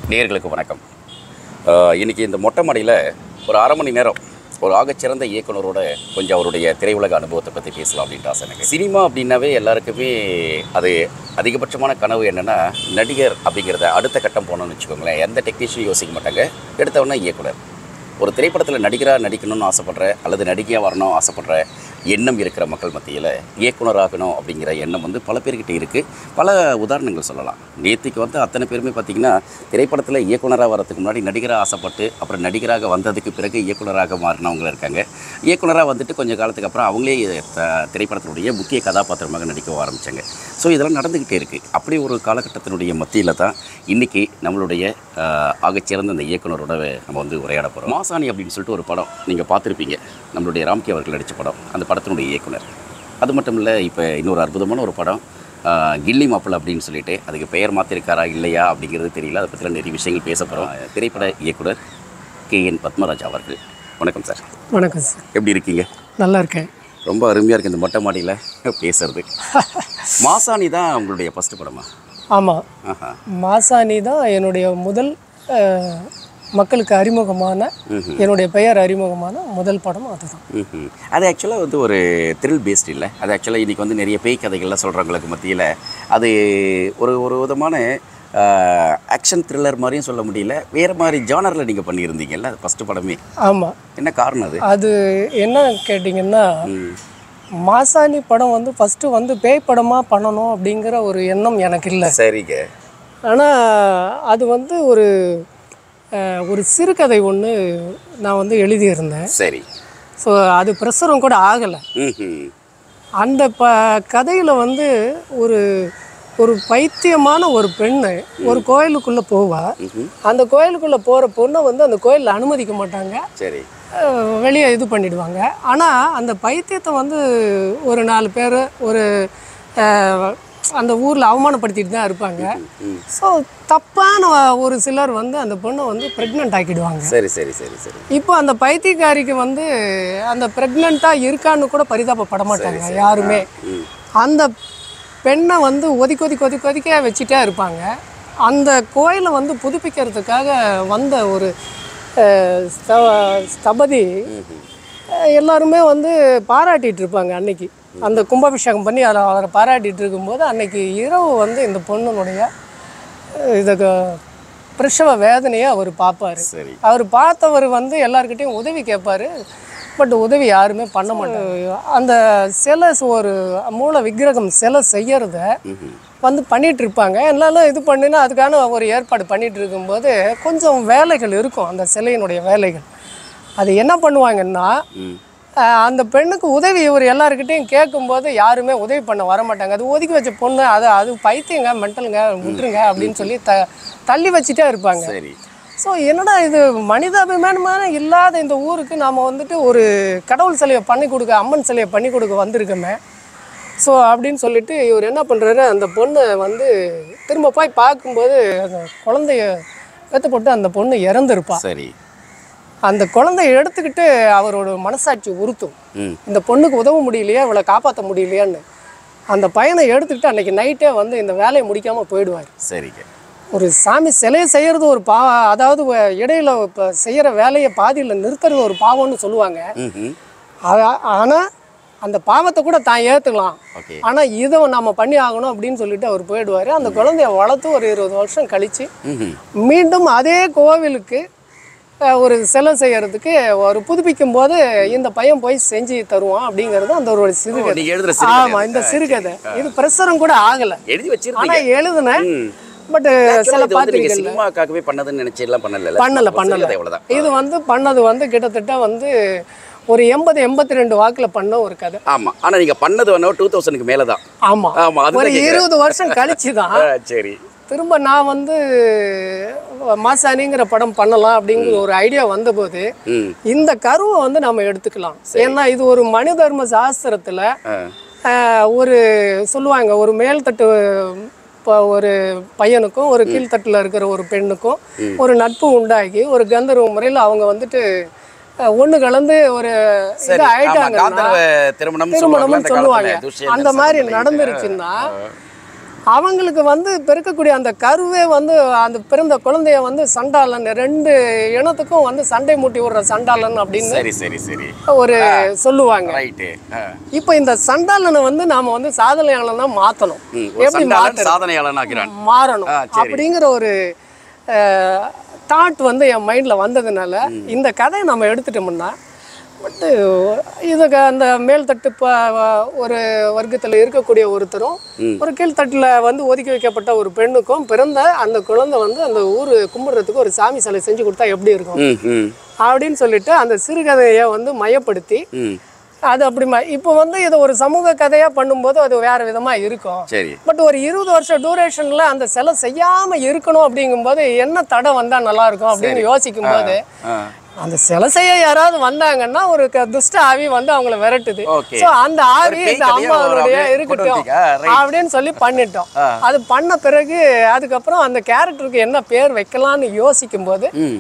நேயர்களுக்கு வணக்கம் அஹ், இன்னைக்கு இந்த மொட்டை மாடியில் ஒரு அரை மணி நேரம் ஒரு ஆகச்சிறந்த இயக்குனரோட கொஞ்சம் அவருடைய திரையுலக அனுபவத்தை பற்றி பேசலாம் அப்படின்ட்டு ஆசை எனக்கு சினிமா அப்படின்னாவே எல்லாருக்குமே அது அதிகபட்சமான கனவு என்னென்னா நடிகர் அப்படிங்கிறத அடுத்த கட்டம் போனோம்னு வச்சுக்கோங்களேன் எந்த டெக்னீஷியன் யோசிக்க மாட்டாங்க எடுத்தவொடனே இயக்குனர் ஒரு திரைப்படத்தில் நடிகராக நடிக்கணும்னு ஆசைப்படுற அல்லது நடிகையாக வரணும் ஆசைப்படுற எண்ணம் இருக்கிற மக்கள் மத்தியில் இயக்குனராகணும் அப்படிங்கிற எண்ணம் வந்து பல பேர்கிட்ட இருக்குது பல உதாரணங்கள் சொல்லலாம் நேத்திக்கு வந்து அத்தனை பேருமே பார்த்திங்கன்னா திரைப்படத்தில் இயக்குனராக வரதுக்கு முன்னாடி நடிகராக ஆசைப்பட்டு அப்புறம் நடிகராக வந்ததுக்கு பிறகு இயக்குனராக மாறினவங்க இருக்காங்க இயக்குனராக வந்துட்டு கொஞ்சம் காலத்துக்கு அப்புறம் அவங்களே த- திரைப்படத்தினுடைய முக்கிய கதாபாத்திரமாக நடிக்க ஆரம்பித்தாங்க ஸோ இதெல்லாம் நடந்துக்கிட்டே இருக்குது அப்படி ஒரு காலகட்டத்தினுடைய மத்தியில் தான் இன்றைக்கி நம்மளுடைய ஆஹ், ஆகச்சிறந்த இந்த இயக்குனரோட நம்ம வந்து உரையாட போகிறோம் மாசாணி அப்படின்னு சொல்லிட்டு ஒரு படம் நீங்கள் பார்த்துருப்பீங்க நம்மளுடைய ராம்கி அவர்கள் நடித்த படம் அந்த படத்தினுடைய இயக்குனர் அது மட்டும் இல்லை இப்போ இன்னொரு அற்புதமான ஒரு படம் ஆஹ், கில்லி மாப்பிள்ளை அப்படின்னு சொல்லிட்டு அதுக்கு பெயர் மாற்றிருக்காரா இல்லையா அப்படிங்கிறது தெரியல அதை பற்றிலாம் நிறைய விஷயங்கள் பேச போகிறோம் திரைப்பட இயக்குனர் கே என் பத்மராஜ் அவர்கள் வணக்கம் சார் வணக்கம் சார் எப்படி இருக்கீங்க நல்லா இருக்கேன் ரொம்ப அருமையாக இருக்குது இந்த மொட்டை மாடியில் பேசுறது மாசாணி தான் உங்களுடைய ஃபஸ்ட்டு படமா ஆமாம் ஆஹா மாசாணி தான் என்னுடைய முதல் அஹ், மக்களுக்கு அறிமுகமான என்னுடைய பெயர் அறிமுகமான முதல் படம் அதுதான் ம்ஹும். அது ஆக்சுவலாக வந்து ஒரு த்ரில் பேஸ்ட் இல்லை அது ஆக்சுவலாக இன்றைக்கி வந்து நிறைய பேய் கதைகள்லாம் சொல்கிறவங்களுக்கு மத்தியில் அது ஒரு ஒரு விதமான ஆக்ஷன் த்ரில்லர் மாதிரியும் சொல்ல முடியல வேறு மாதிரி ஜானரில் நீங்கள் பண்ணியிருந்தீங்கல்ல ஃபஸ்ட்டு படமே ஆமாம் என்ன காரணம் அது அது என்ன கேட்டிங்கன்னா ம். மாசாணி படம் வந்து ஃபஸ்ட்டு வந்து பேய் படமாக பண்ணணும் அப்படிங்கிற ஒரு எண்ணம் எனக்கு இல்லை சரிங்க ஆனால் அது வந்து ஒரு அஹ், ஒரு சிறுகதை ஒன்று நான் வந்து எழுதியிருந்தேன் சரி ஸோ அது பிரசுரம் கூட ஆகலை ம்ஹும். அந்த ப கதையில் வந்து ஒரு ஒரு பைத்தியமான ஒரு பெண்ணு ஒரு கோயிலுக்குள்ளே போவா அந்த கோயிலுக்குள்ளே போகிற பொண்ணை வந்து அந்த கோயிலில் அனுமதிக்க மாட்டாங்க சரி அஹ் வெளியே இது பண்ணிடுவாங்க ஆனால் அந்த பைத்தியத்தை வந்து ஒரு நாலு பேர் ஒரு அஹ், அந்த ஊரில் அவமானப்படுத்திட்டு தான் இருப்பாங்க ஸோ தப்பான ஒரு சிலர் வந்து அந்த பொண்ணை வந்து ப்ரெக்னென்ட் ஆக்கிடுவாங்க சரி சரி சரி சரி இப்போ அந்த பைத்தியக்காரிக்கு வந்து அந்த ப்ரெக்னெண்ட்டாக இருக்கான்னு கூட பரிதாபப்பட மாட்டாங்க யாருமே அந்த பெண்ணை வந்து ஒதுக்கி ஒதுக்கி ஒதுக்கி ஒதுக்கியே வச்சுட்டே இருப்பாங்க அந்த கோயிலை வந்து புதுப்பிக்கிறதுக்காக வந்த ஒரு அஹ், ஸ்த- ஸ்தபதி அஹ், எல்லாருமே வந்து பாராட்டிட்டு இருப்பாங்க அன்னைக்கு அந்த கும்பாபிஷேகம் பண்ணி அதை அவரை பாராட்டிட்டு இருக்கும்போது அன்னைக்கு இரவு வந்து இந்த பொண்ணுனுடைய அஹ், இதை க- பிரசவ வேதனையை அவர் பார்ப்பாரு சரி அவர் பார்த்தவர் வந்து எல்லார்கிட்டயும் உதவி கேட்பாரு பட் உதவி யாருமே பண்ண மாட்டாங்க அந்த சிலை ஒரு மூல விக்கிரகம் சிலை செய்யறத வந்து பண்ணிட்டு இருப்பாங்க என்னாலும் இது பண்ணினா அதுக்கான ஒரு ஏற்பாடு பண்ணிட்டு இருக்கும்போது கொஞ்சம் வேலைகள் இருக்கும் அந்த சிலையினுடைய வேலைகள் அது என்ன பண்ணுவாங்கன்னா அஹ், அந்த பெண்ணுக்கு உதவி இவர் எல்லாருக்கிட்டையும் கேட்கும்போது யாருமே உதவி பண்ண வர மாட்டாங்க அது ஒதுக்கி வச்ச பொண்ணு அது அது பைத்தியங்க மென்டலுங்க விட்டுருங்க அப்படின்னு சொல்லி த தள்ளி வச்சுட்டே இருப்பாங்க சரி ஸோ என்னடா இது மனிதாபிமானமான இல்லாத இந்த ஊருக்கு நாம் வந்துட்டு ஒரு கடவுள் சிலையை பண்ணி கொடுக்க அம்மன் சிலையை பண்ணி கொடுக்க வந்திருக்கோமே ஸோ அப்படின்னு சொல்லிட்டு இவர் என்ன பண்ணுறாரு அந்த பொண்ணை வந்து திரும்ப போய் பார்க்கும்போது அந்த குழந்தைய பெற்று போட்டு அந்த பொண்ணு இறந்துருப்பா சரி அந்த குழந்தைய எடுத்துக்கிட்டு அவரோட மனசாட்சி உறுத்தும் ம் இந்த பொண்ணுக்கு உதவ முடியலையா இவளை காப்பாற்ற முடியலையான்னு அந்த பையனை எடுத்துக்கிட்டு அன்னைக்கு நைட்டே வந்து இந்த வேலையை முடிக்காமல் போயிடுவார் சரிங்க ஒரு சாமி சிலையை செய்கிறது ஒரு பா அதாவது வ- இடையில இப்போ செய்கிற வேலையை பாதியில் நிறுத்துறது ஒரு பாவம்னு சொல்லுவாங்க ம் ஆனால் அந்த பாவத்தை கூட தான் ஏற்றுக்கலாம் ஓகே ஆனால் இதை நம்ம பண்ணி ஆகணும் அப்படின்னு சொல்லிட்டு அவர் போயிடுவார் அந்த குழந்தைய வளர்த்து ஒரு இருபது வருஷம் கழித்து ம் மீண்டும் அதே கோவிலுக்கு அஹ், ஒரு சிலை செய்யறதுக்கு ஒரு புதுப்பிக்கும் போது இந்த பையன் போய் செஞ்சு தருவான் அப்படிங்கிறது அந்த ஒரு சிறுகதை நீங்க எழுதுற சிறுகதை ஆமா இந்த சிறுகதை இது பிரசுரம் கூட ஆகலை எழுதி வச்சிருந்தீங்க ஆனால் எழுதுனேன் ம். பட் Actually சில இது வந்து நீங்க பாத்திரிகள் சினிமாக்காகவே பண்ணதுன்னு நினைச்சு எல்லாம் பண்ணல பண்ணல பண்ணல அவ்வளவுதான் இது வந்து பண்ணது வந்து கிட்டத்தட்ட வந்து ஒரு எண்பது எண்பத்தி ரெண்டு வாக்குல பண்ண ஒரு கதை ஆமா ஆனா நீங்க பண்ணது வந்து டூ தௌசண்ட்க்கு மேல தான் ஆமா ஆமா அதுதான் ஒரு கேக்குறேன். இருபது வருஷம் கழிச்சு தான் ஆ, சரி திரும்ப நான் வந்து மாசாணிங்கிற படம் பண்ணலாம் அப்படிங்கிற ஒரு ஐடியா வந்தபோது ம் இந்த கருவை வந்து நம்ம எடுத்துக்கலாம் ஏன்னா இது ஒரு மனு தர்ம சாஸ்திரத்துல ஆ, ஆஹ், ஒரு சொல்லுவாங்க ஒரு மேல்தட்டு இப்போ ஒரு பையனுக்கும் ஒரு கீழ்த்தட்டில் இருக்கிற ஒரு பெண்ணுக்கும் ஒரு நட்பு உண்டாகி ஒரு கந்தர்வ முறையில் அவங்க வந்துட்டு ஒன்று கலந்து ஒரு சரி இது ஆமா, ஆயிட்டாங்கன்னா காந்தர்வ திருமணம் திருமணம்னு சொல்லுவாங்க அந்த மாதிரி நடந்துருச்சுன்னா அவங்களுக்கு வந்து பிறக்கக்கூடிய அந்த கருவே வந்து அந்த பிறந்த குழந்தைய வந்து சண்டாளன் ரெண்டு இனத்துக்கும் வந்து சண்டை மூட்டி விடுற சண்டாளன் அப்படின்னு சரி சரி சரி ஒரு சொல்லுவாங்க ரைட்டு இப்போ இந்த சண்டாளனை வந்து நாம வந்து சாதனையாளனா மாத்தணும் எப்படி மாத்த சாதனையாளன் ஆகிறான் மாறணும் ஆ, சரி. அப்படிங்கிற ஒரு தாட் வந்து என் மைண்டில் வந்ததுனால இந்த கதையை நம்ம எடுத்துட்டோம்னா பட்டு இதுக்கு அந்த மேல்தட்டு ப ஒரு வர்க்கத்தில் இருக்கக்கூடிய ஒருத்தரும் ஒரு கீழ்த்தட்டில் வந்து ஒதுக்கி வைக்கப்பட்ட ஒரு பெண்ணுக்கும் பிறந்த அந்த குழந்தை வந்து அந்த ஊர் கும்பிடுறதுக்கு ஒரு சாமி சிலை செஞ்சு கொடுத்தா எப்படி இருக்கும் ம் ம் அப்படின்னு சொல்லிட்டு அந்த சிறுகதையை வந்து மையப்படுத்தி ம் அது அப்படி ம- இப்போ வந்து இதை ஒரு சமூக கதையாக பண்ணும்போது அது வேற விதமாக இருக்கும் சரி பட் ஒரு இருபது வருஷம் டூரேஷன்ல அந்த சிலை செய்யாம இருக்கணும் அப்படிங்கும்போது என்ன தடை வந்தா நல்லா இருக்கும் அப்படின்னு யோசிக்கும் போது ஆ அந்த சிலை செய்ய யாராவது வந்தாங்கன்னா ஒரு க- துஷ்ட ஆவி வந்து அவங்கள விரட்டுது Okay. சோ அந்த ஆவி பேய் இந்த கதையா ஒரு அம்மாவுடைய அப்படியே கொண்டு இருக்கட்டும் வந்தீங்க. Right. அப்படின்னு சொல்லி பண்ணிட்டோம் அது பண்ண பிறகு அதுக்கப்புறம் அந்த கேரக்டருக்கு என்ன பேர் வைக்கலாம்னு யோசிக்கும் போது ம்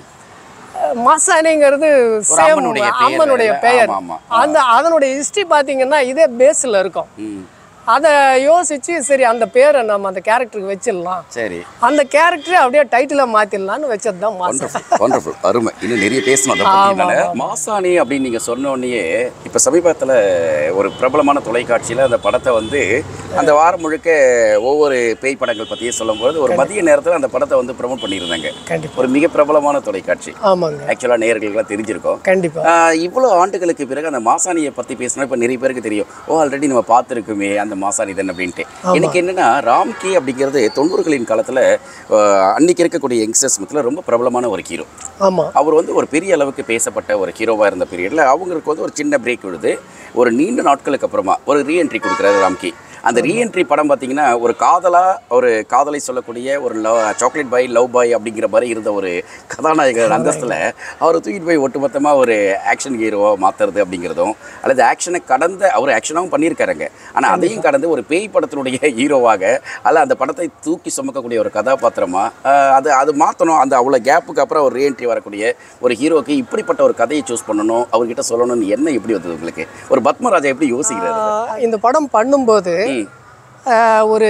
மசானிங்கிறது சேம் அம்மனுடைய பெயர் அம்மனுடைய வேற. பெயர் ஆமா, அந்த அதனுடைய ஹிஸ்டரி பாத்தீங்கன்னா இதே பேஸ்ல இருக்கும் ம் அதை யோசிச்சு சரி அந்த பேரை நம்ம அந்த கேரக்டருக்கு வச்சிடலாம் சரி அந்த கேரக்டரை அப்படியே டைட்டிலாக மாற்றிடலான்னு வச்சது தான் மாசம் வண்டர்ஃபுல் வண்டர்ஃபுல் அருமை இன்னும் நிறைய பேசணும் அதை பற்றி நான் மாசாணி அப்படின்னு நீங்கள் சொன்ன உடனேயே இப்போ சமீபத்தில் ஒரு பிரபலமான தொலைக்காட்சியில் அந்த படத்தை வந்து அந்த வாரம் முழுக்க ஒவ்வொரு பேய் படங்கள் பற்றியே சொல்லும்போது ஒரு மதிய நேரத்தில் அந்த படத்தை வந்து ப்ரமோட் பண்ணியிருந்தாங்க கண்டிப்பா ஒரு மிக பிரபலமான தொலைக்காட்சி ஆமாங்க ஆக்சுவலாக நேயர்களுக்கெல்லாம் தெரிஞ்சிருக்கும் கண்டிப்பா ஆஹ் இவ்வளோ ஆண்டுகளுக்கு பிறகு அந்த மாசாணியை பற்றி பேசினா இப்போ நிறைய பேருக்கு தெரியும் ஓ ஆல்ரெடி நம்ம பார்த்துருக்குமே அந்த மாசாணி தானே அப்படின்ட்டு எனக்கு என்னன்னா ராம்கி அப்படிங்கிறது தொண்ணூறுகளின் காலத்தில் அன்னைக்கு இருக்கக்கூடிய யங்ஸ்டர்ஸ் மத்தியில் ரொம்ப பிரபலமான ஒரு ஹீரோ ஆமா அவர் வந்து ஒரு பெரிய அளவுக்கு பேசப்பட்ட ஒரு ஹீரோவாக இருந்த பீரியடில் அவங்களுக்கு வந்து ஒரு சின்ன பிரேக் விடுது ஒரு நீண்ட நாட்களுக்கு அப்புறமா ஒரு ரீஎன்ட்ரி கொடுக்குறாரு ராம்கி அந்த ரீஎன்ட்ரி படம் பார்த்தீங்கன்னா ஒரு காதலாக ஒரு காதலை சொல்லக்கூடிய ஒரு love chocolate boy love boy அப்படிங்கிற மாதிரி இருந்த ஒரு கதாநாயகர் அந்தஸ்தில் அவரை தூக்கிட்டு போய் ஒட்டுமொத்தமாக ஒரு ஆக்ஷன் ஹீரோவாக மாற்றுறது அப்படிங்கிறதும் அல்லது ஆக்ஷனை கடந்த அவர் ஆக்ஷனாகவும் பண்ணியிருக்காருங்க ஆனால் அதையும் கடந்து ஒரு பேய் படத்தினுடைய ஹீரோவாக அல்ல அந்த படத்தை தூக்கி சுமக்கக்கூடிய ஒரு கதாபாத்திரமாக அது அது மாற்றணும் அந்த அவ்வளோ கேப்புக்கு அப்புறம் ஒரு ரீஎன்ட்ரி வரக்கூடிய ஒரு ஹீரோக்கு இப்படிப்பட்ட ஒரு கதையை சூஸ் பண்ணணும் அவர்கிட்ட சொல்லணும்னு என்ன எப்படி வந்தது உங்களுக்கு ஒரு பத்மராஜா எப்படி யோசிக்கிறாரு ஆஹ் இந்த படம் பண்ணும்போது ம். ஆஹ் ஒரு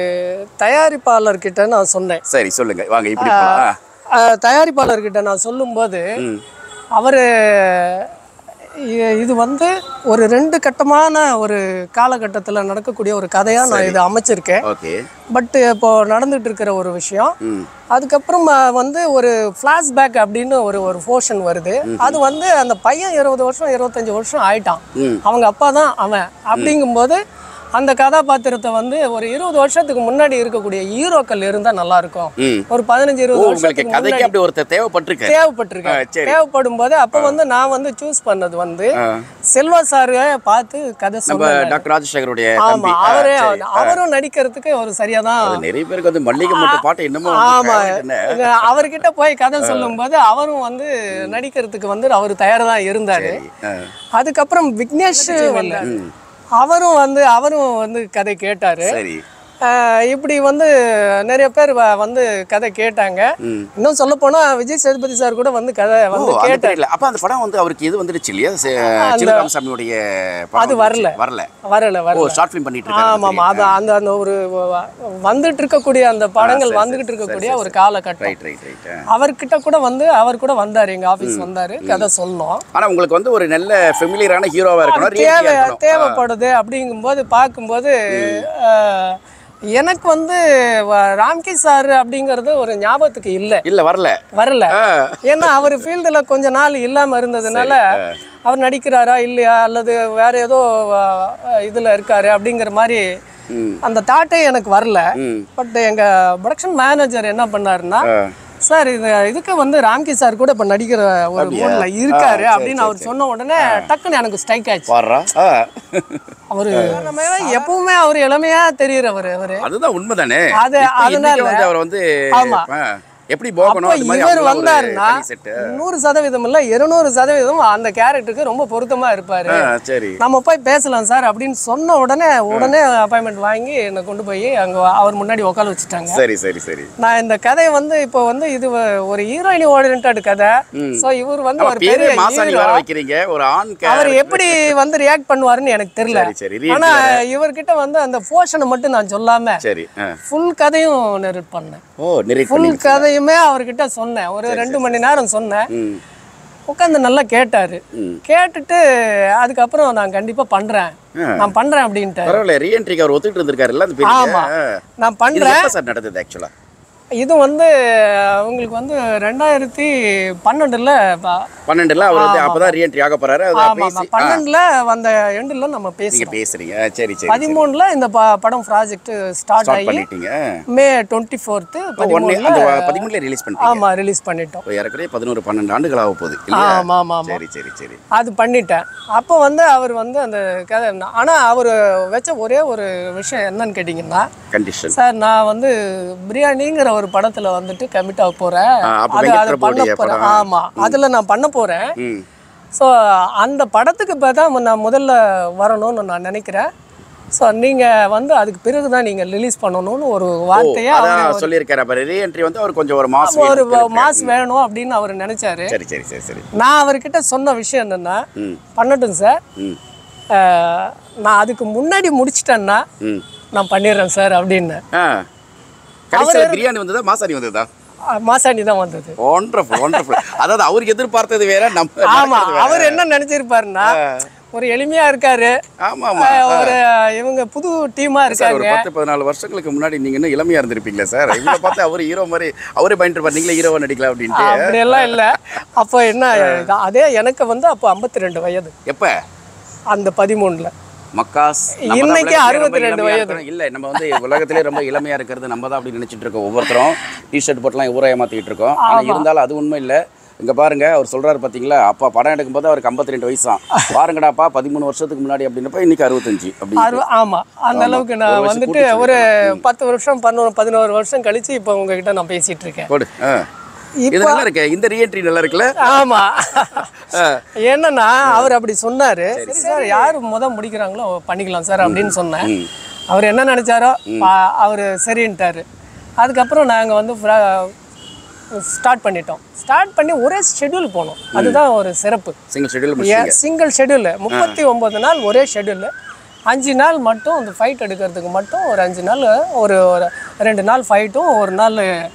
தயாரிப்பாளர்கிட்ட நான் சொன்னேன் சரி சொல்லுங்க வாங்க இப்படி போலாம் ஆ. ஆஹ் தயாரிப்பாளர்கிட்ட நான் சொல்லும்போது ம் அவர் இது வந்து ஒரு ரெண்டு கட்டமான ஒரு காலகட்டத்தில் நடக்கக்கூடிய ஒரு கதையாக நான் இதை அமைச்சிருக்கேன் ஓகே பட் இப்போ நடந்துட்டு இருக்கிற ஒரு விஷயம் ம் அதுக்கப்புறம் அஹ், வந்து ஒரு ஃப்ளாஷ்பேக் அப்படின்னு ஒரு ஒரு போர்ஷன் வருது அது வந்து அந்த பையன் இருபது வருஷம் இருபத்தஞ்சு வருஷம் ஆயிட்டான் ம். அவங்க அப்பா தான் அவன் அப்படிங்கும்போது அந்த கதாபாத்திரத்தை வந்து ஒரு இருபது வருஷத்துக்கு முன்னாடி இருக்கக்கூடிய ஹீரோக்கள் இருந்தா நல்லா இருக்கும் ம் ஒரு பதினஞ்சு ஓ இருபது உங்களுக்கு வருஷத்துக்கு கதைக்கு முன்னாடி அப்படி ஒருத்தர் தேவைப்பட்டிருக்காரு தேவைப்பட்டிருக்கு ஆ, சரி. தேவைப்படும் போது அப்ப வந்து நான் வந்து சூஸ் பண்ணது வந்து ஆ. செல்வா சாரை பார்த்து கதை நம்ம சொன்னேன் டாக்டர் ராஜசேகருடைய ஆமா தம்பி ஆ, அவரே சரி. அவரும் நடிக்கிறதுக்கு ஒரு சரியாதான் அது நிறைய பேருக்கு வந்து மல்லிகை மட்டும் பாட்டு என்னமோ ஆமா என்ன இது அவர்கிட்ட போய் கதை சொல்லும்போது அவரும் வந்து நடிக்கிறதுக்கு வந்து அவர் தயாரா தான் இருந்தாரு ஆ. அதுக்கப்புறம் விக்னேஷ் வந்தாரு. அவரும் வந்து அவரும் வந்து கதை கேட்டாரு சரி ஆஹ் இப்படி வந்து நிறைய பேர் வ- வந்து கதை கேட்டாங்க ம். இன்னும் சொல்ல போனா விஜய் சேதுபதி சார் கூட வந்து கதை ஓ வந்து அந்த கேட்டாரு period ல. அப்ப அந்த படம் வந்து அவருக்கு இது வந்துருச்சு இல்லையா சே- சிவராமசாமியுடைய படம் அது வரல. வந்துருச்சு. வரல வரல ஓ வரல ஷார்ட் ஃபிலிம் பண்ணிட்டு ஆமா இருக்காரு ஆமா அது அந்த அந்த ஒரு வ- வந்துட்டு இருக்கக்கூடிய அந்த படங்கள் வந்துகிட்டு இருக்கக்கூடிய ஒரு காலகட்டம் ரைட் ரைட் ரைட் அவர்கிட்ட கூட வந்து அவர் கூட வந்தாரு எங்க ஆபீஸ் வந்தாரு கதை சொன்னோம் ஆனா உங்களுக்கு வந்து ஒரு நல்ல ஃபெமிலியரான ஹீரோவா இருக்கணும் தேவை reality-ஆ இருக்கணும். தேவைப்படுது அப்படிங்கும்போது பார்க்கும்போது அஹ், எனக்கு வந்து வ- ராம்கி சார் அப்படிங்கிறது ஒரு ஞாபகத்துக்கு இல்லை இல்ல வரல வரல ஆ. ஏன்னா அவர் ஃபீல்டில் கொஞ்ச நாள் இல்லாமல் இருந்ததுனால அவர் நடிக்கிறாரா இல்லையா அல்லது வேற ஏதோ அஹ், இதுல இருக்காரு அப்படிங்கிற மாதிரி ம். அந்த தாட்டே எனக்கு வரல ம். பட் எங்க ப்ரொடக்ஷன் மேனேஜர் என்ன பண்ணாருன்னா ஆ. சார் இது இதுக்கு வந்து ராம்கி சார் கூட இப்ப நடிக்கிற ஒரு மூட்ல இருக்காரு அப்படின்னு அவர் சொன்ன உடனே டக்குன்னு எனக்கு ஸ்ட்ரைக் ஆச்சு பாடுறா ஆ. அவரு நம்ம எப்பவுமே அவர் இளமையா தெரியுறவர் அவரு அதுதான் உண்மைதானே அது- இப்ப இன்னைக்கு அதனால- வந்து அவர் வந்து ஆமா. ஆ. எப்படி போகணும் அப்போ அது மாதிரி இவர் அவங்களாம் ஒரு வந்தாருன்னா தனி செட்டு நூறு சதவீதம் இல்ல இருநூறு சதவீதம் அந்த கேரக்டருக்கு ரொம்ப பொருத்தமா இருப்பாரு ஆ, சரி நம்ம போய் பேசலாம் சார் அப்படின்னு சொன்ன உடனே உடனே அப்பாயின்மெண்ட் வாங்கி என்னை கொண்டு போய் அங்க அவர் முன்னாடி உட்கார வச்சுட்டாங்க சரி சரி சரி நான் இந்த கதையை வந்து இப்போ வந்து இது வ- ஒரு ஹீரோயினி ஓரியன்ட் கதை ஸோ இவர் வந்து நம்ம ஒரு பேரே பெரிய மாசாணி hero. வர வைக்கிறீங்க ஒரு ஆண் கே- அவர் எப்படி வந்து ரியாக்ட் பண்ணுவாருன்னு எனக்கு தெரியல சரி சரி re-entry ஆனா வேற. இவர்கிட்ட வந்து அந்த போர்ஷனை மட்டும் நான் சொல்லாம சரி ஆ. ஃபுல் கதையும் நெருட் பண்ணேன் ஓ நெரேட் ஃபுல் பண்ணி கதையுமே அவர்கிட்ட சொன்னேன் ஒரு ரெண்டு மணி நேரம் சொன்னேன் ம் உட்காந்து நல்லா கேட்டாரு ம். கேட்டுட்டு அதுக்கப்புறம் நான் கண்டிப்பா பண்றேன் ஆ. நான் பண்றேன் அப்படின்ட்டு பரவாயில்ல ரீஎன்ட்ரிக்கு அவர் ஒத்துக்கிட்டு இருந்திருக்காருல்ல அந்த பெரிய ஆமா. ஆ. நான் இது பண்றேன் எப்ப சார் நடந்தது ஆக்சுவலா இது வந்து உங்களுக்கு வந்து ரெண்டாயிரத்தி பன்னெண்டுல ப- பன்னெண்டுல அவர் வந்து அப்பதான் ரீஎன்ட்ரி ஆக போறாரு அதை ஆமா ஆமா பேசி ஆ, பன்னெண்டுல வந்த எண்டுல நம்ம நீங்க பேசுறோம் பேசுறீங்க ஆ, சரி சரி பதிமூணுல இந்த ப- படம் ப்ராஜெக்ட் ஸ்டார்ட் ஸ்டார்ட் ஆகி பண்ணிட்டீங்க மே டுவெண்ட்டி ஃபோர்த்து ஒன்னு பதிமூணுல அந்த பதிமூணுல ரிலீஸ் பண்ணிட்டீங்க ஆமா ரிலீஸ் பண்ணிட்டோம் இப்போ ஏறக்குறைய பதினோரு பன்னெண்டு ஆண்டுகள் ஆக போகுது இல்லையா ஆமா ஆமா ஆமா சரி சரி சரி அது பண்ணிட்டேன் அப்போ வந்து அவர் வந்து அந்த கதை ஆனா அவர் வச்ச ஒரே ஒரு விஷயம் என்னன்னு கேட்டிங்கன்னா கண்டிஷன் சார் நான் வந்து பிரியாணிங்கிற ஒரு படத்துல வந்துட்டு கமிட் ஆக போறேன் ஆ, அப்ப அது வெங்கட் அது பண்ண பிரபுவுடைய போறேன் படம். ஆமா அதுல நான் பண்ண போறேன் ம் ஸோ அந்த படத்துக்கு இப்போ தான் நான் முதல்ல வரணும்னு நான் நினைக்கிறேன் ஸோ நீங்கள் வந்து அதுக்கு பிறகு தான் நீங்கள் ரிலீஸ் பண்ணணும்னு ஒரு வார்த்தையை அவர் அதான் சொல்லியிருக்காரு அப்ப ரீஎன்ட்ரி வந்து அவர் கொஞ்சம் ஒரு மாஸ் ஒரு மாஸ் வேணும் அப்படின்னு அவர் நினைச்சாரு சரி சரி சரி சரி நான் அவர்கிட்ட சொன்ன விஷயம் என்னன்னா ம் பண்ணட்டும் சார் ம் அஹ், நான் அதுக்கு முன்னாடி முடிச்சிட்டேன்னா ம் நான் பண்ணிடுறேன் சார் அப்படின்னு ஆ கடைசியில் பிரியாணி வந்ததா மாசாணி வந்ததா அஹ், மாசாணி தான் வந்தது ஒண்டர்ஃபுல் ஒண்டர்ஃபுல் அதாவது அவருக்கு எதிர்பார்த்தது வேற நம்ம ஆமா நடக்கிறது வேற. அவர் என்ன நினைச்சிருப்பாருன்னா ஒரு எளிமையா இருக்காரு ஆமா ஆமா அஹ், ஒரு இவங்க புது டீமா சார் இருக்காங்க ஒரு பத்து பதினாலு வருஷங்களுக்கு முன்னாடி நீங்க இன்னும் இளமையா இருந்திருப்பீங்களா சார் இவங்களை பார்த்து அவர் ஹீரோ மாதிரி அவரே பயன்பட்டு பண்ணீங்களே ஹீரோவா நடிக்கலாம் அப்படின்ட்டு அப்படியெல்லாம் இல்ல அப்போ என்ன இது- அதே எனக்கு வந்து அப்போ ஐம்பத்தி ரெண்டு வயது எப்ப அந்த பதிமூணுல மக்காஸ் நம்ம தான் இன்னைக்கு உலகத்திலே 62 ரொம்ப இளமையா வயது. இருக்கிறோம். இல்ல நம்ம வந்து உலகத்திலே ரொம்ப இளமையா இருக்கிறது நம்ம தான் அப்படி நினைச்சிட்டு இருக்கோம் ஒவ்வொருத்தரும் டிஷர்ட் போட்டுலாம் ஊரா ஏமாத்திட்டு இருக்கோம் ஆனா இருந்தாலும் அது உண்மை இல்ல இங்க பாருங்க அவர் சொல்றாரு பாத்தீங்களா அப்பா படம் எடுக்கும்போது அவருக்கு 52 ரெண்டு வயசான் பாருங்கடாப்பா பதிமூணு வருஷத்துக்கு முன்னாடி அப்படின்னப்ப இன்னைக்கு அறுபத்தஞ்சு அப்படி அறு ஆமா அந்த அளவுக்கு ஒரு நான் வயசு வந்துட்டு கூட்டி ஒரு பத்து வருஷம் பதினோரு பதினோரு வருஷம் கழிச்சு இப்போ உங்ககிட்ட நான் பேசிட்டு இருக்கேன் போடு ஆ. இது இப்போ நல்லா இருக்கு இந்த ரீஎன்ட்ரி நல்லா இருக்குல்ல ஆமா என்னன்னா அவர் அப்படி சொன்னாரு சரி சார் யார் முத முடிக்கிறாங்களோ பண்ணிக்கலாம் சார் அப்படின்னு சொன்னேன் ம். அவர் என்ன நினைச்சாரோ அவர் சரின்ட்டாரு அதுக்கப்புறம் நாங்க வந்து ஸ்டார்ட் பண்ணிட்டோம் ஸ்டார்ட் பண்ணி ஒரே ஷெட்யூல் போனோம் அதுதான் ஒரு சிறப்பு சிங்கிள் ஷெட்யூல் முடிச்சீங்க சிங்கிள் ஷெட்யூல் முப்பத்தி ஒன்பது நாள் ஒரே ஷெட்யூல் அஞ்சு நாள் மட்டும் அந்த ஃபைட் எடுக்கிறதுக்கு மட்டும் ஒரு அஞ்சு நாள் ஒரு ஒரு ரெண்டு நாள் ஃபைட்டும் ஒரு நாள்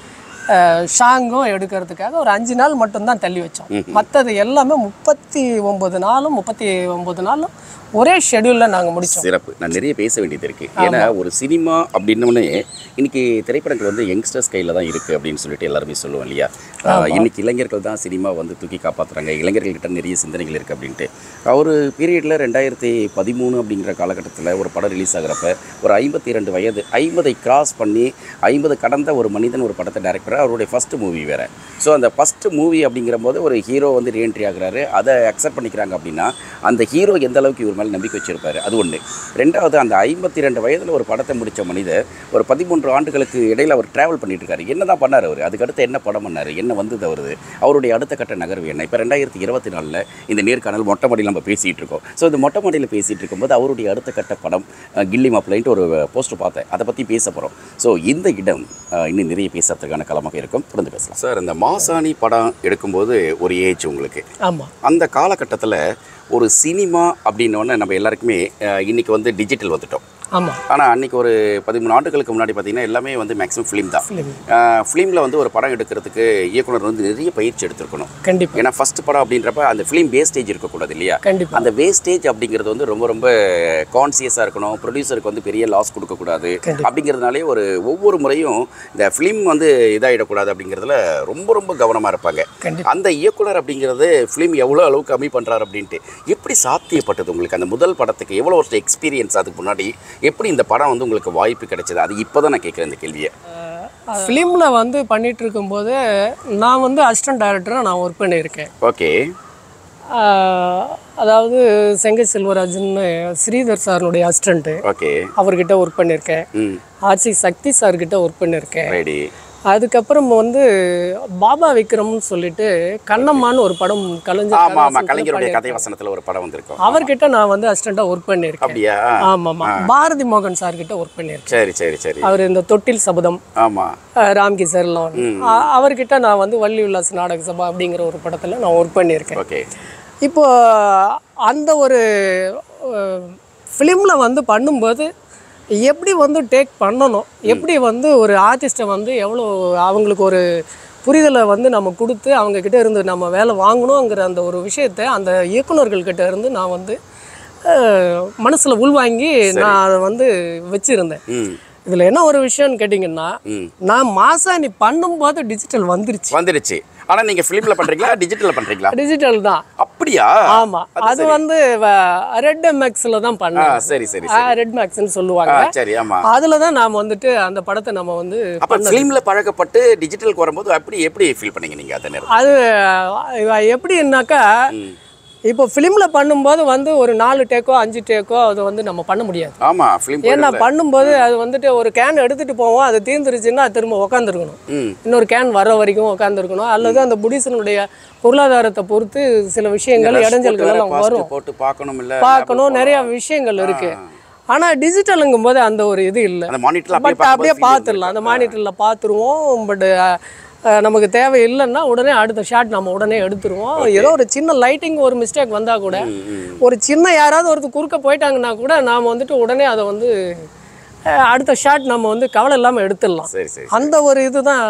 ஷாங்கும் எடுக்கிறதுக்காக ஒரு அஞ்சு நாள் மட்டும்தான் தள்ளி வச்சோம் மற்றது எல்லாமே முப்பத்தி ஒன்பது நாளும் முப்பத்தி ஒன்பது நாளும் ஒரே ஷெட்யூலில் நாங்கள் முடித்தோம் சிறப்பு நான் நிறைய பேச வேண்டியது இருக்கு ஏன்னா ஒரு சினிமா அப்படின்னோடனே இன்னைக்கு திரைப்படங்கள் வந்து யங்ஸ்டர்ஸ் கையில் தான் இருக்கு அப்படின்னு சொல்லிட்டு எல்லாருமே சொல்லுவோம் இல்லையா ஆஹ் இன்னைக்கு இளைஞர்கள் தான் சினிமா வந்து தூக்கி காப்பாத்துறாங்க இளைஞர்கள்கிட்ட நிறைய சிந்தனைகள் இருக்கு அப்படின்ட்டு ஒரு பீரியடில் ரெண்டாயிரத்தி பதிமூணு அப்படிங்கிற காலகட்டத்தில் ஒரு படம் ரிலீஸ் ஆகிறப்ப ஒரு ஐம்பத்தி ரெண்டு வயது ஐம்பதை கிராஸ் பண்ணி ஐம்பது கடந்த ஒரு மனிதன் ஒரு படத்தை டைரக்ட் பண்ணுறாரு அவருடைய ஃபர்ஸ்ட் மூவி வேற ஸோ அந்த ஃபர்ஸ்ட் மூவி அப்படிங்கிற போது ஒரு ஹீரோ வந்து ரீஎன்ட்ரி ஆகுறாரு அதை அக்செப்ட் பண்ணிக்கிறாங்க அப்படின்னா அந்த ஹீரோ எந்த அளவுக்கு இவர் மேலே நம்பிக்கை வச்சிருப்பாரு அது ஒன்று ரெண்டாவது அந்த ஐம்பத்தி ரெண்டு வயதில் ஒரு படத்தை முடித்த மனிதர் ஒரு பதிமூன்று ஆண்டுகளுக்கு இடையில அவர் டிராவல் பண்ணிட்டு இருக்காரு என்ன தான் பண்ணார் அவர் அதுக்கடுத்து என்ன படம் பண்ணார் என்ன வந்தது அவருது அவருடைய அடுத்த கட்ட நகர்வு என்ன இப்போ ரெண்டாயிரத்தி இருபத்தி நாலில் இந்த நேர்காணல் மொட்டை மாடியில் நம்ம பேசிகிட்டு இருக்கோம் ஸோ இந்த மொட்டை மாடியில் பேசிகிட்டு இருக்கும்போது அவருடைய அடுத்த கட்ட படம் அஹ், கில்லி மாப்பிள்ளைன்ட்டு ஒரு போஸ்டர் பார்த்தேன் அதை பற்றி பேச போகிறோம் ஸோ இந்த இடம் அஹ், இன்னும் நிறைய பேசுறதுக்கான களமாக இருக்கும் தொடர்ந்து பேசலாம் சார் இந்த மாசாணி படம் எடுக்கும்போது ஒரு ஏஜ் உங்களுக்கு ஆமாம் அந்த காலகட்டத்தில் ஒரு சினிமா அப்படின்னோடனே நம்ம எல்லாருக்குமே அஹ், இன்னைக்கு வந்து டிஜிட்டல் வந்துட்டோம் ஆமாம் ஆனால் அன்னைக்கு ஒரு பதிமூணு ஆண்டுகளுக்கு முன்னாடி பார்த்தீங்கன்னா எல்லாமே வந்து மேக்ஸிமம் ஃபிலிம் தான் ஃபிலிமில் வந்து ஒரு படம் எடுக்கிறதுக்கு இயக்குனர் வந்து நிறைய பயிற்சி எடுத்திருக்கணும் கண்டிப்பாக ஏன்னா ஃபர்ஸ்ட் படம் அப்படின்றப்ப அந்த ஃபிலிம் வேஸ்டேஜ் இருக்கக்கூடாது இல்லையா கண்டிப்பாக அந்த வேஸ்டேஜ் அப்படிங்கிறது வந்து ரொம்ப ரொம்ப கான்சியஸாக இருக்கணும் ப்ரொடியூசருக்கு வந்து பெரிய லாஸ் கொடுக்கக்கூடாது கண்டிப்பா. அப்படிங்கிறதுனாலே ஒரு ஒவ்வொரு முறையும் இந்த ஃபிலிம் வந்து இதாகிடக்கூடாது அப்படிங்கிறதுல ரொம்ப ரொம்ப கவனமாக இருப்பாங்க கண்டிப்பாக அந்த இயக்குனர் அப்படிங்கிறது ஃபிலிம் எவ்வளோ அளவுக்கு கம்மி பண்ணுறாரு அப்படின்ட்டு எப்படி சாத்தியப்பட்டது உங்களுக்கு அந்த முதல் படத்துக்கு எவ்வளோ வருஷம் எக்ஸ்பீரியன்ஸ் அதுக்கு முன்னாடி எப்படி இந்த படம் வந்து உங்களுக்கு வாய்ப்பு கிடைச்சது அது இப்போ தான் நான் கேட்குறேன் இந்த கேள்வியை ஃபிலிமில் வந்து பண்ணிட்டு இருக்கும்போது நான் வந்து அசிஸ்டன்ட் டைரக்டராக நான் ஒர்க் பண்ணியிருக்கேன் ஓகே ஆஹ் அதாவது செங்கை செல்வராஜன் ஸ்ரீதர் சாருடைய அசிஸ்டண்ட்டு ஓகே அவர்கிட்ட ஒர்க் பண்ணியிருக்கேன் ம் ஆர்சி சக்தி சார்கிட்ட ஒர்க் பண்ணியிருக்கேன் ரெடி அதுக்கப்புறம் வந்து பாபா விக்ரம்னு சொல்லிட்டு கண்ணம்மான்னு ஒரு படம் கலைஞர் ஆமா ஆமா கதாசில்க்ல கலைஞருடைய பண்ணியிருக்காரு. கதை வசனத்துல ஒரு படம் வந்திருக்கும் அவர்கிட்ட நான் வந்து அசிஸ்டண்ட்டாக ஒர்க் பண்ணியிருக்கேன் அப்படியா ஆமாம்மா பாரதி மோகன் சார் கிட்ட ஒர்க் பண்ணியிருக்கேன் சரி சரி சரி அவர் இந்த தொட்டில் சபதம் ஆமா அஹ், ராம்கி சார்லாம் அ- அவர்கிட்ட நான் வந்து வள்ளி உல்லாஸ் நாடக சபா அப்படிங்கிற ஒரு படத்தில் நான் ஒர்க் பண்ணியிருக்கேன் ஓகே இப்போ அந்த ஒரு ஃபிலிமில் வந்து பண்ணும்போது எப்படி வந்து டேக் பண்ணணும் எப்படி வந்து ஒரு ஆர்டிஸ்ட்டை வந்து எவ்வளோ அவங்களுக்கு ஒரு புரிதலை வந்து நம்ம கொடுத்து அவங்க கிட்ட இருந்து நம்ம வேலை வாங்கணுங்கிற அந்த ஒரு விஷயத்தை அந்த இயக்குனர்கள் கிட்ட இருந்து நான் வந்து மனசில் உள்வாங்கி நான் அதை வந்து வச்சுருந்தேன் ம் இதில் என்ன ஒரு விஷயம்னு கேட்டிங்கன்னா ம் நான் மாசாணி பண்ணும்போது டிஜிட்டல் வந்துருச்சு வந்துடுச்சு ஆனா நீங்க ஃபிலிம்ல பண்றீங்களா டிஜிட்டல்ல பண்றீங்களா டிஜிட்டல் தான் அப்படியா ஆமா அது வந்து ரெட் மேக்ஸ்ல தான் ஆ பண்ணேன் சரி சரி ரெட் மேக்ஸ்னு சொல்லுவாங்க ஆ சரி ஆமா அதுல தான் நாம வந்துட்டு அந்த படத்தை நம்ம வந்து அப்ப ஃபிலிம்ல பழக்கப்பட்டு டிஜிட்டலுக்கு வரும்போது அப்படி எப்படி ஃபீல் பண்ணீங்க நீங்க அந்த நேரம் அது அஹ், எப்படின்னாக்கா ம். இப்போ ஃபிலிமில் பண்ணும்போது வந்து ஒரு நாலு டேக்கோ அஞ்சு டேக்கோ அது வந்து நம்ம பண்ண முடியாது ஆமா ஃபிலிம் ஏன்னா பண்ணும்போது அது வந்துட்டு ஒரு கேன் எடுத்துட்டு போவோம் அது தீர்ந்துருச்சுன்னா திரும்ப உக்காந்துருக்கணும் ம் இன்னொரு கேன் வர வரைக்கும் உட்காந்துருக்கணும் அல்லது அந்த புடிசனுடைய பொருளாதாரத்தை பொறுத்து சில விஷயங்கள் இடைஞ்சல்கள் எல்லாம் வரும் போட்டு பார்க்கணும் இல்ல பார்க்கணும் நிறைய விஷயங்கள் இருக்கு ஆனா டிஜிட்டலுங்கும் போது அந்த ஒரு இது இல்லை அந்த மானிட்டர்ல பட் அப்படியே பார்த்துடலாம் அந்த மானிட்டரில் பார்த்துருவோம் பட் நமக்கு தேவை இல்லைன்னா உடனே அடுத்த ஷாட் நம்ம உடனே எடுத்துருவோம் ஏதோ ஒரு சின்ன லைட்டிங் ஒரு மிஸ்டேக் வந்தால் கூட ஒரு சின்ன யாராவது ஒருத்தர் குறுக்க போயிட்டாங்கன்னா கூட நாம் வந்துட்டு உடனே அதை வந்து அஹ், அடுத்த ஷாட் நம்ம வந்து கவலை இல்லாமல் எடுத்துடலாம் சரி சரி அந்த ஒரு இதுதான்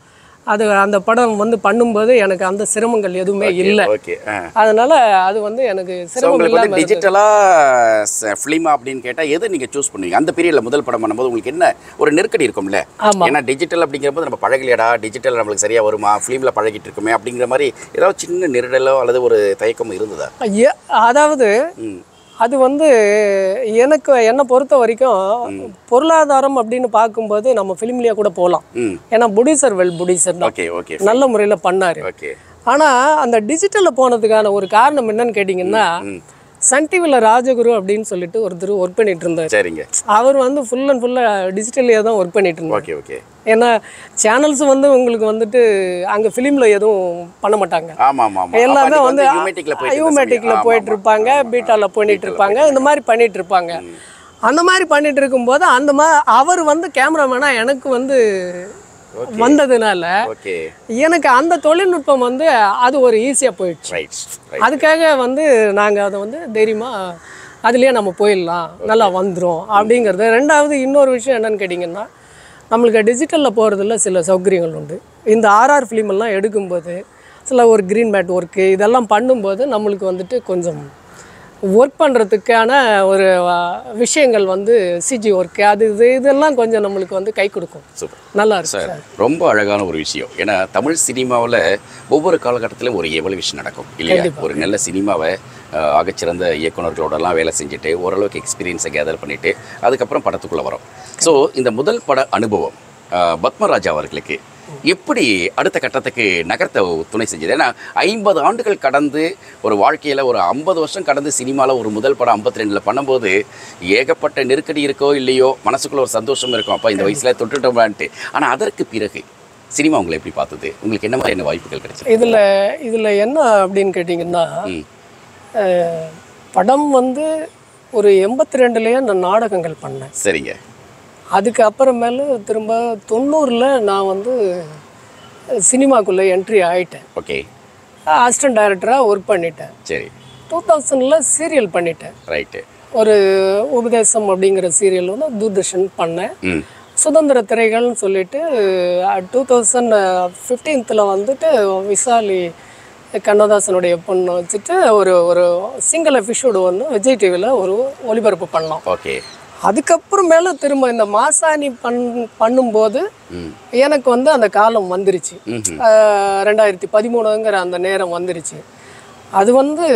அது அந்த படம் வந்து பண்ணும்போது எனக்கு அந்த சிரமங்கள் எதுவுமே இல்லை ஓகே ஆ அதனால அது வந்து எனக்கு ஸோ சிரமம் உங்களுக்கு வந்து இல்லாமல் டிஜிட்டலா ஃபிலிமா அப்படின்னு கேட்டா எது நீங்க சூஸ் பண்ணுவீங்க அந்த பீரியட்ல முதல் படம் பண்ணும்போது உங்களுக்கு என்ன ஒரு நெருக்கடி இருக்கும்ல ஆமா. ஏன்னா டிஜிட்டல் அப்படிங்கிறப்போது நம்ம பழகலையடா டிஜிட்டல் நம்மளுக்கு சரியா வருமா ஃபிலிம்ல பழகிட்டு இருக்குமே அப்படிங்கிற மாதிரி ஏதாவது சின்ன நெருடலோ அல்லது ஒரு தயக்கமோ இருந்ததா ஏ- அதாவது ம் அது வந்து எனக்கு என்னை பொறுத்த வரைக்கும் பொருளாதாரம் அப்படின்னு பார்க்கும்போது நம்ம ஃபிலிம்லேயே கூட போகலாம் ம் ஏன்னா புடிசர் வெல் புடிசர் தான் ஓகே ஓகே நல்ல முறையில் பண்ணார் ஓகே ஆனால் அந்த டிஜிட்டலில் போனதுக்கான ஒரு காரணம் என்னன்னு கேட்டிங்கன்னா ம் சன் டிவியில் ராஜகுரு அப்படின்னு சொல்லிட்டு ஒருத்தர் ஒர்க் பண்ணிட்டு இருந்தார் சரிங்க அவர் வந்து ஃபுல் அண்ட் ஃபுல்லாக டிஜிட்டல்லே தான் ஒர்க் பண்ணிட்டு இருந்தார் ஓகே ஓகே ஏன்னா சேனல்ஸ் வந்து உங்களுக்கு வந்துட்டு அங்கே ஃபிலிமில் எதுவும் பண்ண மாட்டாங்க ஆமா ஆமா ஆமா எல்லாமே அப்ப வந்து அன்னைக்கு யூமேட்டிக்ல போயிட்டு இருந்த யூமேட்டிக்ல சமயம். போயிட்டு ஆமா, இருப்பாங்க பீட்டால பண்ணிட்டு இருப்பாங்க இந்த மாதிரி பண்ணிட்டு இருப்பாங்க அந்த மாதிரி பண்ணிட்டு இருக்கும்போது அந்த மா அவர் வந்து கேமராமேனா எனக்கு வந்து வந்ததுனால ஓகே எனக்கு அந்த தொழில்நுட்பம் வந்து அது ஒரு ஈஸியாக போயிடுச்சு ரைட் ரைட் அதுக்காக வந்து நாங்கள் அதை வந்து தைரியமாக அதுலேயே நம்ம போயிடலாம் நல்லா வந்துடும் அப்படிங்கிறது ரெண்டாவது இன்னொரு விஷயம் என்னன்னு கேட்டிங்கன்னா நம்மளுக்கு டிஜிட்டலில் போகிறதுல சில சௌகரியங்கள் உண்டு இந்த ஆர்ஆர் ஃபிலிம் எல்லாம் எடுக்கும்போது சில ஒரு க்ரீன் மேட் ஒர்க்கு இதெல்லாம் பண்ணும்போது நம்மளுக்கு வந்துட்டு கொஞ்சம் ஒர்க் பண்ணுறதுக்கான ஒரு அஹ், விஷயங்கள் வந்து சிஜி ஒர்க்கு அது இது இதெல்லாம் கொஞ்சம் நம்மளுக்கு வந்து கை கொடுக்கும் சூப்பர் நல்லா இருக்கும் சார் ரொம்ப அழகான ஒரு விஷயம் ஏன்னா தமிழ் சினிமாவில் ஒவ்வொரு காலகட்டத்திலும் ஒரு எவல்யூஷன் நடக்கும் இல்லையா ஒரு நல்ல சினிமாவை அஹ், ஆகச்சிறந்த இயக்குனர்களோடலாம் வேலை செஞ்சுட்டு ஓரளவுக்கு எக்ஸ்பீரியன்ஸை கேதர் பண்ணிட்டு அதுக்கப்புறம் படத்துக்குள்ளே வரும் ஸோ இந்த முதல் பட அனுபவம் அஹ், பத்மராஜா அவர்களுக்கு எப்படி அடுத்த கட்டத்துக்கு நகர்த்த துணை செஞ்சது ஏன்னா ஐம்பது ஆண்டுகள் கடந்து ஒரு வாழ்க்கையில் ஒரு ஐம்பது வருஷம் கடந்து சினிமாவில் ஒரு முதல் படம் ஐம்பத்தி ரெண்டில் பண்ணும்போது ஏகப்பட்ட நெருக்கடி இருக்கோ இல்லையோ மனசுக்குள்ள ஒரு சந்தோஷம் இருக்கும் அப்போ இந்த வயசில் தொட்டுட்டோமான்ட்டு ஆனால் அதற்கு பிறகு சினிமா உங்களை எப்படி பார்த்தது உங்களுக்கு என்ன மாதிரியான வாய்ப்புகள் கிடைச்சது இதில் இதில் என்ன அப்படின்னு கேட்டிங்கன்னா ம் அஹ், படம் வந்து ஒரு எண்பத்தி ரெண்டுலேயே நான் நாடகங்கள் பண்ணேன் சரிங்க அதுக்கு அப்புறமேலு திரும்ப தொண்ணூறில் நான் வந்து சினிமாக்குள்ளே என்ட்ரி ஆகிட்டேன் ஓகே அசிஸ்டன்ட் டைரக்டராக ஒர்க் பண்ணிட்டேன் சரி டூ தௌசண்டில் சீரியல் பண்ணிட்டேன் ரைட்டு ஒரு உபதேசம் அப்படிங்கிற சீரியல் வந்து தூர்தர்ஷன் பண்ணேன் ம் சுதந்திர திரைகள்னு சொல்லிட்டு டூ தௌசண்ட் ஃபிஃப்டீன்த்தில் வந்துட்டு விசாலி கண்ணதாசனுடைய பொண்ணை வச்சுட்டு ஒரு ஒரு சிங்கிள் எபிசோடு வந்து விஜய் டிவியில் ஒரு ஒளிபரப்பு பண்ணோம் ஓகே அதுக்கப்புறம் மேலே திரும்ப இந்த மாசாணி பண் பண்ணும்போது ம் எனக்கு வந்து அந்த காலம் வந்துருச்சு ம்ஹும். ஆஹ் ரெண்டாயிரத்தி பதிமூணுங்கிற அந்த நேரம் வந்துருச்சு அது வந்து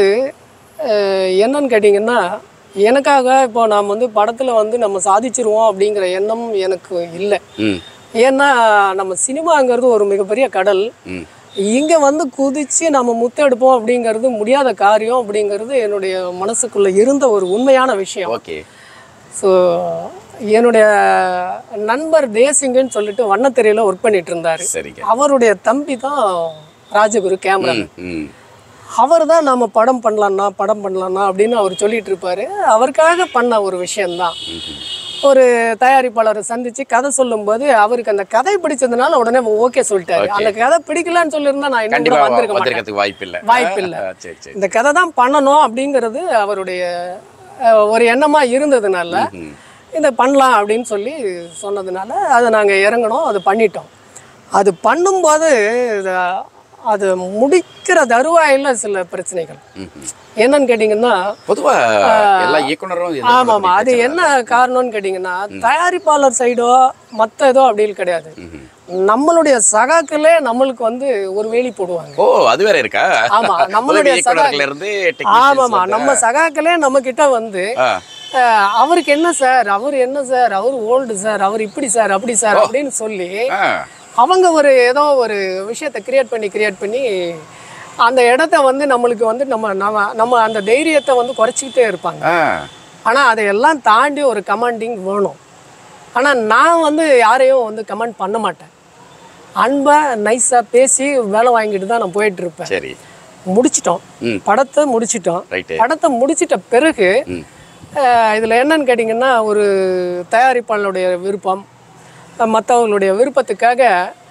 ஆஹ் என்னன்னு கேட்டிங்கன்னா எனக்காக இப்போ நாம் வந்து படத்தில் வந்து நம்ம சாதிச்சிருவோம் அப்படிங்கிற எண்ணம் எனக்கு இல்லை ம் ஏன்னா நம்ம சினிமாங்கிறது ஒரு மிகப்பெரிய கடல் ம் இங்கே வந்து குதிச்சு நம்ம முத்தெடுப்போம் அப்படிங்கிறது முடியாத காரியம் அப்படிங்கிறது என்னுடைய மனசுக்குள்ளே இருந்த ஒரு உண்மையான விஷயம் ஓகே ஸோ என்னுடைய நண்பர் தேசிங்கன்னு சொல்லிட்டு வண்ணத்திரையில் ஒர்க் பண்ணிட்டு இருந்தார் சரிங்க அவருடைய தம்பி தான் ராஜகுரு கேமரா ம், ம் அவர் தான் நம்ம படம் பண்ணலாம்னா படம் பண்ணலாம்னா அப்படின்னு அவர் சொல்லிட்டு இருப்பாரு அவருக்காக பண்ண ஒரு விஷயம்தான் ஒரு தயாரிப்பாளரை சந்திச்சு கதை சொல்லும்போது அவருக்கு அந்த கதை பிடிச்சதுனால உடனே ஓகே சொல்லிட்டாரு அந்த கதை பிடிக்கலன்னு சொல்லியிருந்தா நான் இன்னும் கூட கண்டிப்பா வந்திருக்க மாட்டேன் வந்திருக்கிறதுக்கு வாய்ப்பு இல்லை வாய்ப்பில்லை. சரி சரி இந்த கதை தான் பண்ணணும் அப்படிங்கிறது அவருடைய அஹ், ஒரு எண்ணமா இருந்ததுனால ம். இதை பண்ணலாம் அப்படின்னு சொல்லி சொன்னதுனால அதை நாங்கள் இறங்கினோம் அது பண்ணிட்டோம் அது பண்ணும்போது இது- அது முடிக்கிற தருவாயில் சில பிரச்சனைகள் ம், ம். என்னன்னு கேட்டிங்கன்னா பொதுவா எல்லா இயக்குனரும் இது ஆமாம் ஆமாம் அது என்ன காரணம்னு கேட்டிங்கன்னா தயாரிப்பாளர் சைடோ மற்ற ஏதோ அப்படின்னு கிடையாது நம்மளுடைய சகாக்களே நம்மளுக்கு வந்து ஒரு வேலி போடுவாங்க ஓ அது வேற இருக்கா ஆமா, நம்மளுடைய உதவி இயக்குனர்கள்ல இருந்து ஆமாம்மா நம்ம சகாக்களே நம்ம கிட்ட வந்து ஆ அஹ், அவருக்கு என்ன சார் அவர் என்ன சார் அவர் ஓல்டு சார் அவர் இப்படி சார் அப்படி சார் அப்படின்னு சொல்லி ஆ அவங்க ஒரு ஏதோ ஒரு விஷயத்தை கிரியேட் பண்ணி கிரியேட் பண்ணி அந்த இடத்த வந்து நம்மளுக்கு வந்து நம்ம நம்ம நம்ம அந்த தைரியத்தை வந்து குறைச்சிக்கிட்டே இருப்பாங்க ஆ ஆனால் அதையெல்லாம் தாண்டி ஒரு கமாண்டிங் வேணும் ஆனால் நான் வந்து யாரையும் வந்து கமெண்ட் பண்ண மாட்டேன் அன்பாக நைஸாக பேசி வேலை வாங்கிட்டு தான் நான் போயிட்டு இருப்பேன் சரி முடிச்சிட்டோம் ம். படத்தை முடிச்சிட்டோம் ரைட்டு படத்தை முடிச்சிட்ட பிறகு ம். இதில் என்னன்னு கேட்டிங்கன்னா ஒரு தயாரிப்பாளருடைய விருப்பம் மற்றவங்களுடைய விருப்பத்துக்காக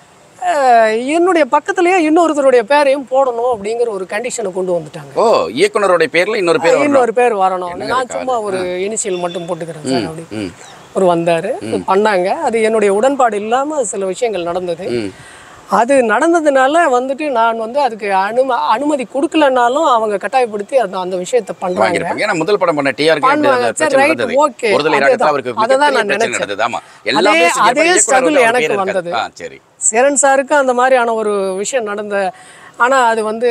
அஹ், என்னுடைய பக்கத்துலேயே இன்னொருத்தருடைய பேரையும் போடணும் அப்படிங்கிற ஒரு கண்டிஷனை கொண்டு வந்துட்டாங்க ஓ இயக்குனருடைய பேர்ல இன்னொரு பேர் வரணும் இன்னொரு பேர் வரணும் நான் சும்மா ஒரு இனிஷியல் மட்டும் போட்டுக்கிறேன் சார் அப்படி ம் ஒரு வந்தார் பண்ணாங்க அது என்னுடைய உடன்பாடு இல்லாமல் சில விஷயங்கள் நடந்தது ம் அது நடந்ததுனால வந்துட்டு நான் வந்து அதுக்கு அனும அனுமதி கொடுக்கலனாலும் அவங்க கட்டாயப்படுத்தி அந்த அந்த விஷயத்தை பண்ணுறாங்க வாங்கியிருப்பாங்க ஏன்னா முதல் படம் பண்ண டிஆர் பண்ணுவாங்க. சரி, right, okay. ஒருதலை அதேதான். ராகத்தில் அவருக்கு அததான் மிகப்பெரிய நான் பிரச்சனை நினைச்சேன். நடந்தது ஆமா எல்லாமே அதே- செஞ்ச அதே பிறகு இயக்குனர் struggle வந்து அவர் எனக்கு பேர் இருக்காது. வந்தது. ஆ சரி சேரன் சாருக்கு அந்த மாதிரியான ஒரு விஷயம் நடந்த ஆனால் அது வந்து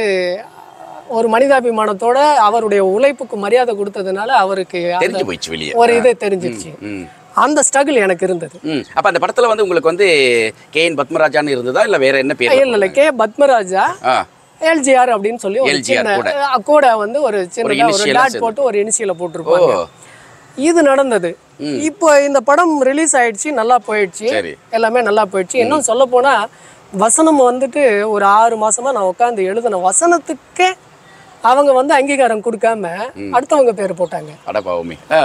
ஒரு மனிதாபிமானத்தோட அவருடைய உழைப்புக்கு மரியாதை கொடுத்ததுனால அவருக்கு அந்த தெரிஞ்சு போயிடுச்சு வெளியே ஒரு இது தெரிஞ்சிருச்சு ம் அந்த ஸ்ட்ரகிள் எனக்கு இருந்தது ம் அப்ப அந்த படத்துல வந்து உங்களுக்கு வந்து கே என் பத்மராஜான்னு இருந்ததா இல்ல வேற என்ன பேர் இல்ல இல்ல கே பத்மராஜா ஆ எல்ஜிஆர் அப்படின்னு சொல்லி ஒரு LGR சின்ன கூட. அஹ், கூட வந்து ஒரு சின்ன ஒரு initial ஆ டாட் சேர்ந்து. போட்டு ஒரு இனிஷியலை ஓ போட்டிருப்பாங்க இது நடந்தது இப்போ இந்த படம் ரிலீஸ் ஆயிடுச்சு நல்லா போயிடுச்சு சரி எல்லாமே நல்லா போயிடுச்சு இன்னும் சொல்ல போனா வசனம் வந்துட்டு ஒரு ஆறு மாசமா நான் உட்காந்து எழுதின வசனத்துக்கே அவங்க வந்து அங்கீகாரம் கொடுக்காம அடுத்தவங்க பேர் போட்டாங்க அட பாவமே ஆ.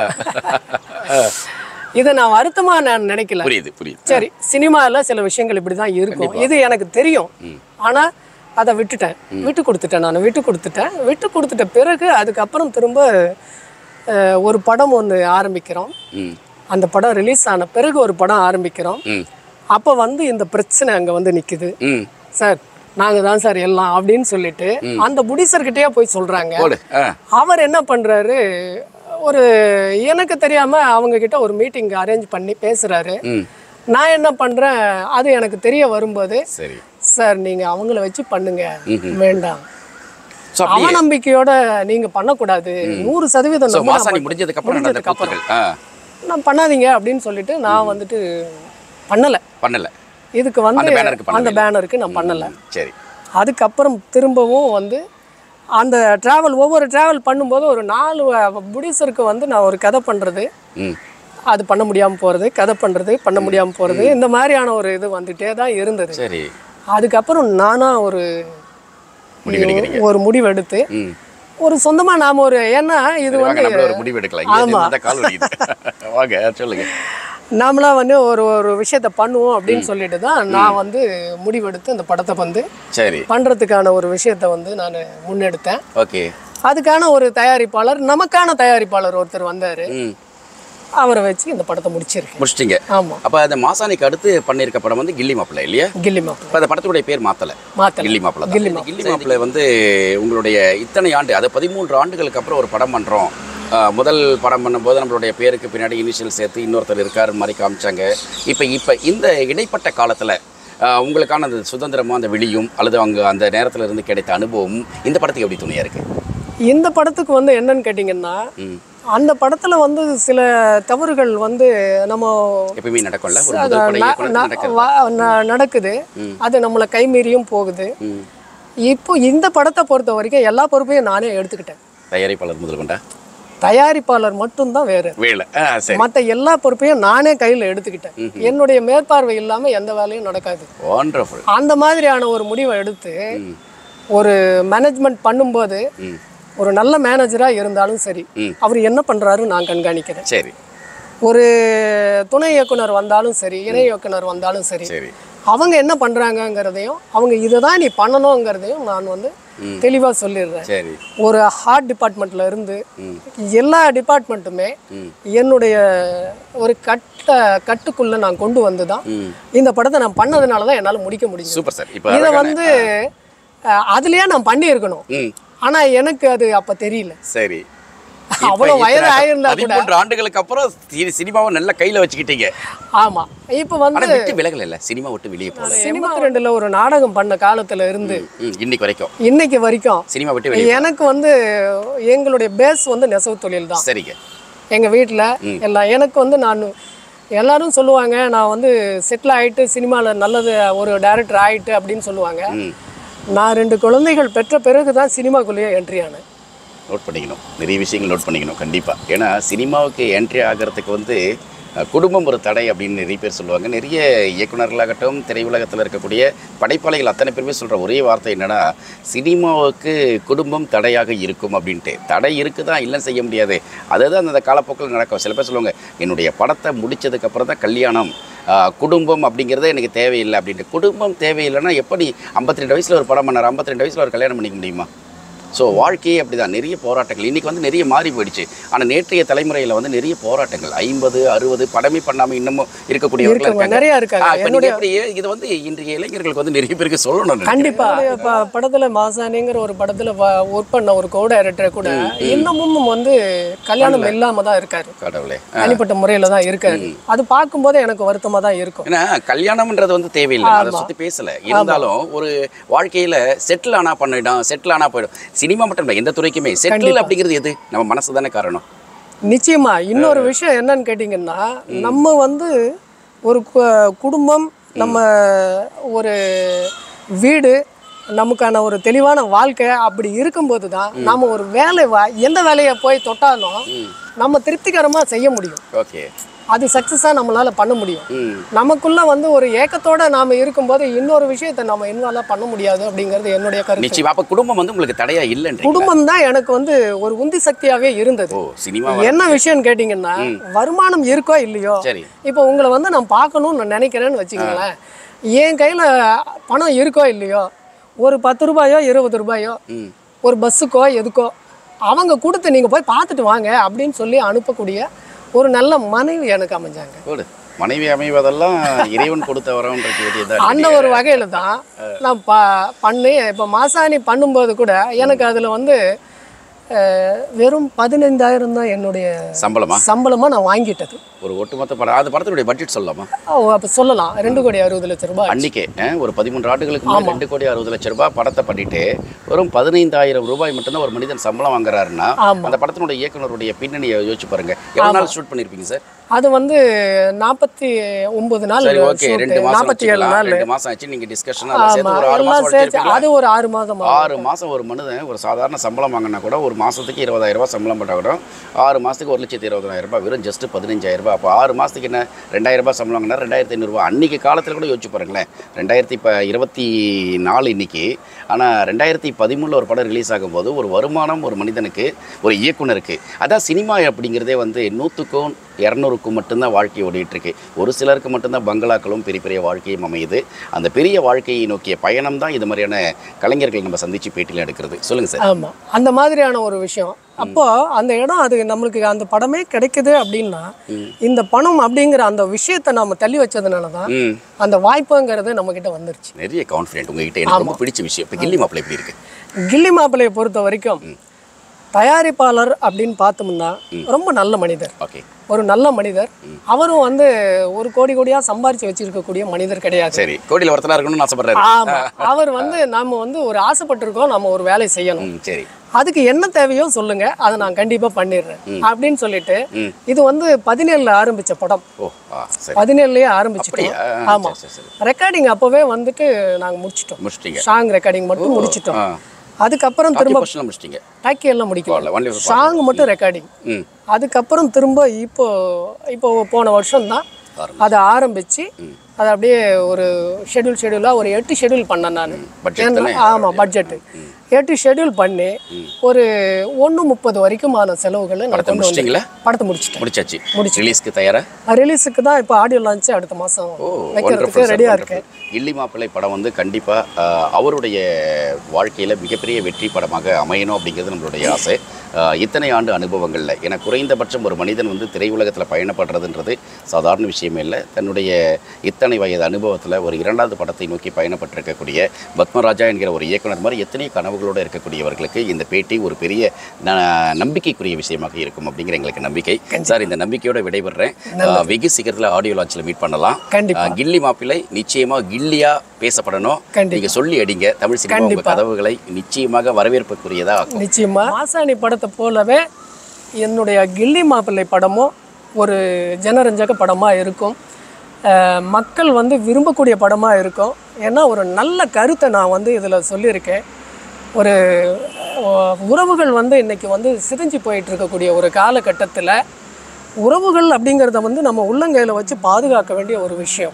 இதை நான் வருத்தமா நான் நினைக்கல புரியுது புரியுது சரி சினிமாவில் சில விஷயங்கள் இப்படி தான் இருக்கும் இது எனக்கு தெரியும் ஆனால் அதை விட்டுட்டேன் விட்டு கொடுத்துட்டேன் நான் விட்டு கொடுத்துட்டேன் விட்டு கொடுத்துட்ட பிறகு அதுக்கப்புறம் திரும்ப அஹ், ஒரு படம் ஒன்று ஆரம்பிக்கிறோம் ம் அந்த படம் ரிலீஸ் ஆன பிறகு ஒரு படம் ஆரம்பிக்கிறோம் ம் அப்போ வந்து இந்த பிரச்சனை அங்கே வந்து நிற்குது ம் சார் நாங்கள் தான் சார் எல்லாம் அப்படின்னு சொல்லிட்டு அந்த புடிசர்கிட்டயே போய் சொல்கிறாங்க போடு ஆ அவர் என்ன பண்ணுறாரு ஒரு எனக்கு தெரியாமல் அவங்க கிட்ட ஒரு மீட்டிங் அரேஞ்ச் பண்ணி பேசுகிறாரு ம் நான் என்ன பண்ணுறேன் அது எனக்கு தெரிய வரும்போது சரி சார் நீங்கள் அவங்கள வச்சு பண்ணுங்க வேண்டாம் ஸோ அப்படியே அவநம்பிக்கையோட நீங்கள் பண்ணக்கூடாது நூறு சதவீதம் ஸோ நம்பினா மாசாணி மட்டும். முடிஞ்சதுக்கு அப்புறம் நடந்த முடிஞ்சதுக்கு அப்புறம். கூத்துக்கள் ஆ நான் பண்ணாதீங்க அப்படின்னு சொல்லிட்டு நான் வந்துட்டு பண்ணலை பண்ணல இதுக்கு வந்து அந்த பேனருக்கு அந்த பண்ணவே பேனருக்கு நான் பண்ணலை சரி அதுக்கப்புறம் திரும்பவும் வந்து அந்த ட்ராவல் ஒவ்வொரு ட்ராவல் பண்ணும்போது ஒரு நாலு புடிசருக்கு வந்து நான் ஒரு கதை பண்ணுறது ம் அது பண்ண முடியாமல் போகிறது கதை பண்ணுறது பண்ண முடியாமல் போகிறது இந்த மாதிரியான ஒரு இது வந்துட்டே தான் இருந்தது சரி அதுக்கப்புறம் நானாக ஒரு முடிவெடுக்கிறீங்க ஒரு முடிவெடுத்து ம் ஒரு சொந்தமாக நாம் ஒரு ஏன்னா இது சரி, வாங்க வந்து நம்மள ஒரு முடிவு எடுக்கலாம் இங்கே ஆமா. இந்த கால் வலிக்குது வாங்க சொல்லுங்க நாமளாக வந்து ஒரு ஒரு விஷயத்த பண்ணுவோம் அப்படின்னு சொல்லிட்டு தான் நான் வந்து முடிவெடுத்து இந்த படத்தை வந்து சரி பண்ணுறதுக்கான ஒரு விஷயத்த வந்து நான் முன்னெடுத்தேன் ஓகே அதுக்கான ஒரு தயாரிப்பாளர் நமக்கான தயாரிப்பாளர் ஒருத்தர் வந்தார் ம் அவரை வச்சு இந்த படத்தை முடிச்சிருக்கேன் முடிச்சிட்டிங்க ஆமாம் அப்போ அந்த மாசாணிக்கு அடுத்து பண்ணியிருக்க படம் வந்து கில்லி மாப்பிள்ளை இல்லையா கில்லி மாப்பிள்ளை இப்போ அந்த படத்துடைய பேர் மாத்தலை மாத்தலை கில்லி மாப்பிள்ளை தான். கில்லி இந்த கில்லி மாப்பிள்ளை வந்து உங்களுடைய இத்தனை ஆண்டு அது பதிமூன்று ஆண்டுகளுக்கு அப்புறம் ஒரு படம் பண்ணுறோம் முதல் படம் பண்ணும்போது நம்மளுடைய பேருக்கு பின்னாடி இனிஷியல் சேர்த்து இன்னொருத்தர் இருக்கார் மாதிரி காமிச்சாங்க இப்போ இப்போ இந்த இடைப்பட்ட காலத்தில் உங்களுக்கான அந்த சுதந்திரமாக அந்த வெளியும் அல்லது அவங்க அந்த நேரத்தில் இருந்து கிடைத்த அனுபவம் இந்த படத்துக்கு எப்படி துணையாக இருக்குது இந்த படத்துக்கு வந்து என்னன்னு கேட்டிங்கன்னா ம் அந்த படத்தில் வந்து சில தவறுகள் வந்து நம்ம எப்பயுமே நடக்கும்ல ஒரு அது முதல் படம் ந- இயக்குனர் ந- நடக்கிறது வா- ந- நடக்குது அது நம்மளை கைமீறியும் போகுது ம் இப்போ இந்த படத்தை பொறுத்த வரைக்கும் எல்லா பொறுப்பையும் நானே எடுத்துக்கிட்டேன் தயாரிப்பாளர் முதல் கொண்டா தயாரிப்பாளர் மட்டும்தான் வேறு வேலை ஆ சரி மற்ற எல்லா பொறுப்பையும் நானே கையில் எடுத்துக்கிட்டேன் என்னுடைய மேற்பார்வை இல்லாமல் எந்த வேலையும் நடக்காது ஒண்டர்ஃபுல் அந்த மாதிரியான ஒரு முடிவை எடுத்து ஒரு மேனேஜ்மெண்ட் பண்ணும்போது ம் ஒரு நல்ல மேனேஜராக இருந்தாலும் சரி ம். அவர் என்ன பண்ணுறாரு நான் கண்காணிக்கிறேன் சரி ஒரு துணை இயக்குனர் வந்தாலும் சரி இணை இயக்குனர் வந்தாலும் சரி சரி அவங்க என்ன பண்ணுறாங்கங்கிறதையும் அவங்க இதை தான் நீ பண்ணணுங்கிறதையும் நான் வந்து தெளிவாக சொல்லிடுறேன் சரி ஒரு ஹார்ட் டிபார்ட்மெண்ட்ல இருந்து ம். எல்லா டிபார்ட்மெண்ட்டுமே ம் என்னுடைய ஒரு கட்ட கட்டுக்குள்ள நான் கொண்டு வந்து தான் ம் இந்த படத்தை நான் பண்ணதுனால தான் என்னால் முடிக்க முடியும் சூப்பர் சார் இப்போ இதை வந்து அஹ், அதுலயே நான் பண்ணியிருக்கணும் ம் ஆனா எனக்கு அது அப்ப தெரியல சரி அவ்வளவு வயது ஆயிருந்தா கூட பதிமூன்று ஆண்டுகளுக்கு அப்புறம் சி- சினிமாவை நல்லா கையில வச்சுக்கிட்டீங்க ஆமா இப்ப ஆனா வந்து விட்டு விலகல இல்ல சினிமா விட்டு வெளியே போகல எண்பத்தி ரெண்டுல ஒரு நாடகம் பண்ண காலத்துல இருந்து ம், இன்னைக்கு வரைக்கும் இன்னைக்கு வரைக்கும் சினிமா விட்டு வெளியே எனக்கு வந்து எங்களுடைய பேஸ் வந்து நெசவு தொழில் தான் சரிங்க எங்க வீட்டில் எல்லாம் எனக்கு வந்து நான் எல்லாரும் சொல்லுவாங்க நான் வந்து செட்டில் ஆயிட்டு சினிமாவில் நல்லது ஒரு டைரக்டர் ஆயிட்டு அப்படின்னு சொல்லுவாங்க ம் நான் ரெண்டு குழந்தைகள் பெற்ற பிறகு தான் சினிமாக்குள்ளேயே என்ட்ரி ஆனேன் நோட் பண்ணிக்கணும் நிறைய விஷயங்கள் நோட் பண்ணிக்கணும் கண்டிப்பாக ஏன்னா சினிமாவுக்கு என்ட்ரி ஆகிறதுக்கு வந்து அஹ், குடும்பம் ஒரு தடை அப்படின்னு நிறைய பேர் சொல்லுவாங்க நிறைய இயக்குனர்களாகட்டும் திரையுலகத்தில் இருக்கக்கூடிய படைப்பாளிகள் அத்தனை பேருமே சொல்கிற ஒரே வார்த்தை என்னன்னா சினிமாவுக்கு குடும்பம் தடையாக இருக்கும் அப்படின்ட்டு தடை இருக்குதா இல்லைன்னு செய்ய முடியாது அதுதான் அந்த காலப்போக்கில் நடக்கும் சில பேர் சொல்லுவாங்க என்னுடைய படத்தை முடிச்சதுக்கப்புறம் தான் கல்யாணம் ஆஹ், குடும்பம் அப்படிங்கிறதே எனக்கு தேவையில்லை அப்படின்ட்டு குடும்பம் தேவையில்லைன்னா எப்படி ஐம்பத்தி ரெண்டு வயசில் ஒரு படம் பண்ணார் ஐம்பத்தி ரெண்டு வயசில் ஒரு கல்யாணம் பண்ணிக்க முடியுமா ஸோ வாழ்க்கையே அப்படிதான் நிறைய போராட்டங்கள் இன்றைக்கி வந்து நிறைய மாறி போயிடுச்சு ஆனால் நேற்றைய தலைமுறையில் வந்து நிறைய போராட்டங்கள் ஐம்பது அறுபது படமே பண்ணாமல் இன்னமும் இருக்கக்கூடியவர்கள் இருக்கவங்க இருக்காங்க நிறைய ஆ, இருக்காங்க இப்ப என்னுடைய நீங்க எப்படி இது வந்து இன்றைய இளைஞர்களுக்கு வந்து நிறைய பேருக்கு சொல்லணும் கண்டிப்பா இப்ப படத்துல மாசானிங்கிற ஒரு படத்துல ஒர்க் பண்ண ஒரு கோ டைரக்டர் கூட இன்னமும் வந்து கல்யாணம் இல்லாம தான் இருக்காரு கடவுளே தனிப்பட்ட முறையில தான் இருக்காரு அது பார்க்கும்போது எனக்கு வருத்தமா தான் இருக்கும் ஏன்னா கல்யாணம்ன்றது வந்து தேவையில்லை அதை சுற்றி பேசல இருந்தாலும் ஒரு வாழ்க்கையில செட்டில் ஆனா பண்ணிடும் செட்டில் ஆனா போயிடும் சினிமா மட்டும் இல்லை எந்த துறைக்குமே செட்டில் அப்படிங்கிறது எது நம்ம மனசு தானே காரணம் நிச்சயமா இன்னொரு விஷயம் என்னன்னு கேட்டிங்கன்னா நம்ம வந்து ஒரு கு- குடும்பம் நம்ம ஒரு வீடு நமக்கான ஒரு தெளிவான வாழ்க்கை அப்படி இருக்கும்போது தான் நம்ம ஒரு வேலை வா- எந்த வேலையை போய் தொட்டாலும் நம்ம திருப்திகரமாக செய்ய முடியும் ஓகே அது சக்ஸஸாக நம்மளால பண்ண முடியும் ம் நமக்குள்ள வந்து ஒரு ஏக்கத்தோட நாம இருக்கும்போது இன்னொரு விஷயத்தை நம்ம இன்வால்வ் பண்ண முடியாது அப்படிங்கிறது என்னுடைய கருத்து நிச்சயமா அப்ப குடும்பம் வந்து உங்களுக்கு தடையா இல்லைன்றீங்க குடும்பம் தான் எனக்கு வந்து ஒரு உந்தி சக்தியாவே இருந்தது ஓ சினிமா என்ன விஷயம்னு கேட்டிங்கன்னா வருமானம் இருக்கோ இல்லையோ சரி இப்போ உங்களை வந்து நான் பார்க்கணும்னு நான் நினைக்கிறேன்னு வச்சுக்கோங்களேன் என் கையில் பணம் இருக்கோ இல்லையோ ஒரு பத்து ரூபாயோ இருபது ரூபாயோ ம் ஒரு பஸ்ஸுக்கோ எதுக்கோ அவங்க கொடுத்து நீங்கள் போய் பார்த்துட்டு வாங்க அப்படின்னு சொல்லி அனுப்பக்கூடிய ஒரு நல்ல மனைவி எனக்கு அமைஞ்சாங்க போடு மனைவி அமைவதெல்லாம் இறைவன் கொடுத்த வரம்ன்றது வேண்டியதான் அந்த ஒரு வகையில் தான் நான் ப பண்ணி இப்போ மாசாணி பண்ணும்போது கூட எனக்கு அதில் வந்து அஹ், வெறும் பதினைந்தாயிரம் தான் என்னுடைய சம்பளமா சம்பளமாக நான் வாங்கிட்டது ஒரு ஒட்டுமொத்த படம் அது படத்தினுடைய பட்ஜெட் சொல்லலாமா ஓ அப்போ சொல்லலாம் ரெண்டு கோடி அறுபது லட்சம் ரூபாய் அன்னைக்கே அஹ், ஒரு பதிமூன்று ஆண்டுகளுக்கு முன்னாடி ரெண்டு கோடி அறுபது லட்சம் ரூபாய் படத்தை பண்ணிட்டு வெறும் பதினைந்தாயிரம் ரூபாய் மட்டும்தான் ஒரு மனிதன் சம்பளம் வாங்குறாருன்னா ஆமா. அந்த படத்தினுடைய இயக்குனருடைய பின்னணியை யோசிச்சு பாருங்க எவ்வளவு நாள் ஷூட் பண்ணிருப்பீங்க சார் அது வந்து நாற்பத்தி ஒன்பது நாள் சரி ஓகே ரெண்டு மாசம் நாற்பத்தி ஏழு வச்சுக்கலாம். நாள் ரெண்டு மாசம் ஆச்சு நீங்க டிஸ்கஷன் அதெல்லாம் சேர்த்து ஆமா ஒரு ஆறு எல்லாம் மாசம் சேர்த்து வச்சிருப்பீங்களா? அது ஒரு ஆறு மாதம் ஆறு மாதம் ஒரு மனிதன் ஒரு சாதாரண சம்பளம் வாங்கினா கூட ஒரு மாதத்துக்கு இருபதாயிரம் ரூபாய் சம்பளம் போட்டால் கூட ஆறு மாதத்துக்கு ஒரு லட்சத்தி இருபதாயிரம் ரூபாய் வெறும் ஜஸ்ட் பதினஞ்சாயிரம் ரூபாய் அப்போ ஆறு மாதத்துக்கு என்ன ரெண்டாயிரம் ரூபாய் சம்பளம் வாங்கினா ரெண்டாயிரத்தி ஐநூறுரூவா அன்றைக்கி காலத்தில் கூட யோசிச்சு பாருங்களேன் ரெண்டாயிரத்தி இப்போ இருபத்தி நாலு இன்னைக்கு ஆனால் ரெண்டாயிரத்தி பதிமூணில் ஒரு படம் ரிலீஸ் ஆகும்போது ஒரு வருமானம் ஒரு மனிதனுக்கு ஒரு இயக்குனருக்கு அதான் சினிமா அப்படிங்கிறதே வந்து நூற்றுக்கும் இரநூறுக்கும் மட்டும்தான் வாழ்க்கை ஓடிட்டு இருக்கு ஒரு சிலருக்கு மட்டும்தான் பங்களாக்களும் பெரிய பெரிய வாழ்க்கையும் அமையுது அந்த பெரிய வாழ்க்கையை நோக்கிய பயணம் தான் இது மாதிரியான கலைஞர்கள் நம்ம சந்திச்சு பேட்டியில் எடுக்கிறது சொல்லுங்க சார் ஆமா அந்த மாதிரியான ஒரு விஷயம் அப்போ அந்த இடம் அது நம்மளுக்கு அந்த படமே கிடைக்குது அப்படின்னா இந்த பணம் அப்படிங்கிற அந்த விஷயத்தை நாம தள்ளி வச்சதுனால தான் ம் அந்த வாய்ப்புங்கிறது நம்ம கிட்ட வந்துருச்சு நிறைய கான்ஃபிடென்ட் உங்ககிட்ட எனக்கு ரொம்ப பிடிச்ச விஷயம் இப்போ கில்லி மாப்பிள்ளை எப்படி இருக்கு கில்லி மாப்பிள்ளையை பொறுத்த வரைக்கும் தயாரிப்பாளர் அப்படின்னு பார்த்தோம்னா ரொம்ப நல்ல மனிதர் ஓகே ஒரு நல்ல மனிதர் அவரும் வந்து ஒரு கோடி கோடியா சம்பாரிச்சு வச்சிருக்கக்கூடிய மனிதர் கிடையாது சரி கோடியில் ஒருத்தனா இருக்கணும்னு ஆசைப்படுறாரு ஆமா அவர் வந்து நாம வந்து ஒரு ஆசைப்பட்டிருக்கோம் நம்ம ஒரு வேலை செய்யணும் ம் சரி அதுக்கு என்ன தேவையோ சொல்லுங்க அதை நான் கண்டிப்பா பண்ணிடுறேன் அப்படின்னு சொல்லிட்டு ம். இது வந்து பதினேழுல ஆரம்பிச்ச படம் ஓ ஆ சரி பதினேழுலயே ஆரம்பிச்சிட்டோம் அப்படியா? ஆமா சரி, சரி, ரெக்கார்டிங் அப்பவே வந்துட்டு நாங்க முடிச்சிட்டோம் முடிச்சிட்டீங்க சாங் ரெக்கார்டிங் மட்டும் முடிச்சிட்டோம் ஆ அதுக்கப்புறம் திரும்ப கொஸ்டின் முடிச்சிட்டீங்க டாக்கி எல்லாம் முடிக்கல பரவாயில்ல ஒன்லி சாங் மட்டும் ரெக்கார்டிங் ம் அதுக்கப்புறம் திரும்ப இப்போ இப்போ போன வருஷம் தான் ஆரம்பிச்சு. அதை ஆரம்பித்து அதை அப்படியே ஒரு ஷெட்யூல் ஷெட்யூலாக ஒரு எட்டு ஷெட்யூல் பண்ணேன் நான் பட்ஜெட் தானே ஆமாம் பட்ஜெட்டு எட்டு ஷெட்யூல் பண்ணி ஒரு ஒன்று முப்பது வரைக்குமான செலவுகளை நான் படத்தை கொண்டு வந்து முடிச்சிட்டிங்களா படத்தை முடிச்சிட்டேன் முடிச்சாச்சு ரிலீஸ்க்கு தயாரா ரிலீஸுக்கு தான் இப்போ ஆடியோ லான்ச்சு அடுத்த மாதம் ஓ வைக்கிறதுக்கு wonderful, ரெடியாக sir, இருக்கேன் wonderful. கில்லி மாப்பிள்ளை படம் வந்து கண்டிப்பாக அவருடைய வாழ்க்கையில் மிகப்பெரிய வெற்றி படமாக அமையணும் அப்படிங்கிறது நம்மளுடைய ஆசை ஆஹ், இத்தனை ஆண்டு அனுபவங்களில் ஏன்னா குறைந்தபட்சம் ஒரு மனிதன் வந்து திரையுலகத்தில் பயணப்படுறதுன்றது சாதாரண விஷயமே இல்லை தன்னுடைய இத்தனை வயது அனுபவத்தில் ஒரு இரண்டாவது படத்தை நோக்கி பயணப்பட்டிருக்கக்கூடிய பத்மராஜா என்கிற ஒரு இயக்குனர் மாதிரி எத்தனை கனவுகளோடு இருக்கக்கூடியவர்களுக்கு இந்த பேட்டி ஒரு பெரிய ந- நம்பிக்கைக்குரிய விஷயமாக இருக்கும் அப்படிங்கிற எங்களுக்கு நம்பிக்கை சார் இந்த நம்பிக்கையோட விடைபெறேன் ஆஹ், வெகு சீக்கிரத்தில் ஆடியோ லான்ச்சில் மீட் பண்ணலாம் கண்டிப்பா. ஆஹ், கில்லி மாப்பிள்ளை நிச்சயமா கில்லியா பேசப்படணும் கண்டிப்பா. நீங்க சொல்லி அடிங்க தமிழ் சினிமா உங்க கதவுகளை நிச்சயமாக வரவேற்புக்குரியதா ஆக்கும் நிச்சயமா மாசாணி படத்தை போலவே என்னுடைய கில்லி மாப்பிள்ளை படமும் ஒரு ஜனரஞ்சக படமாக இருக்கும் அஹ் மக்கள் வந்து விரும்பக்கூடிய படமாக இருக்கும் ஏன்னா ஒரு நல்ல கருத்தை நான் வந்து இதில் சொல்லியிருக்கேன் ஒரு அஹ், உறவுகள் வந்து இன்னைக்கு வந்து சிதைஞ்சு போயிட்டு இருக்கக்கூடிய ஒரு காலகட்டத்தில் உறவுகள் அப்படிங்கிறத வந்து நம்ம உள்ளங்கையில் வச்சு பாதுகாக்க வேண்டிய ஒரு விஷயம்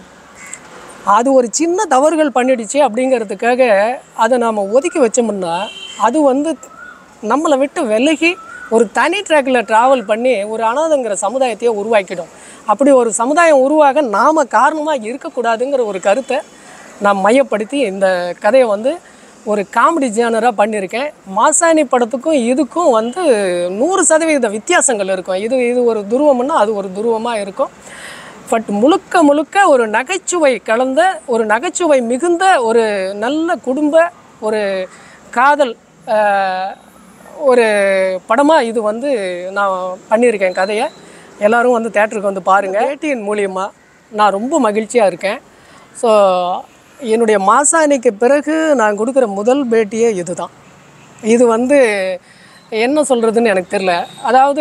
அது ஒரு சின்ன தவறுகள் பண்ணிடுச்சு அப்படிங்கிறதுக்காக அதை நாம் ஒதுக்கி வச்சோம்னா அது வந்து நம்மளை விட்டு விலகி ஒரு தனி ட்ராக்கில் ட்ராவல் பண்ணி ஒரு அனாதைங்கிற சமுதாயத்தையே உருவாக்கிடும் அப்படி ஒரு சமுதாயம் உருவாக நாம் காரணமாக இருக்கக்கூடாதுங்கிற ஒரு கருத்தை நான் மையப்படுத்தி இந்த கதையை வந்து ஒரு காமெடி ஜேனராக பண்ணியிருக்கேன் மாசாணி படத்துக்கும் இதுக்கும் வந்து நூறு சதவீத வித்தியாசங்கள் இருக்கும் இது இது ஒரு துருவம்னா அது ஒரு துருவமாக இருக்கும் பட் முழுக்க முழுக்க ஒரு நகைச்சுவை கலந்த ஒரு நகைச்சுவை மிகுந்த ஒரு நல்ல குடும்ப ஒரு காதல் ஆஹ், ஒரு படமாக இது வந்து நான் பண்ணியிருக்கேன் கதையை எல்லாரும் வந்து தேட்டருக்கு வந்து பாருங்கள் பேட்டியின் மூலியமாக நான் ரொம்ப மகிழ்ச்சியாக இருக்கேன் ஸோ என்னுடைய மாசாணிக்கு பிறகு நான் கொடுக்குற முதல் பேட்டியே இதுதான் இது வந்து என்ன சொல்கிறதுன்னு எனக்கு தெரில அதாவது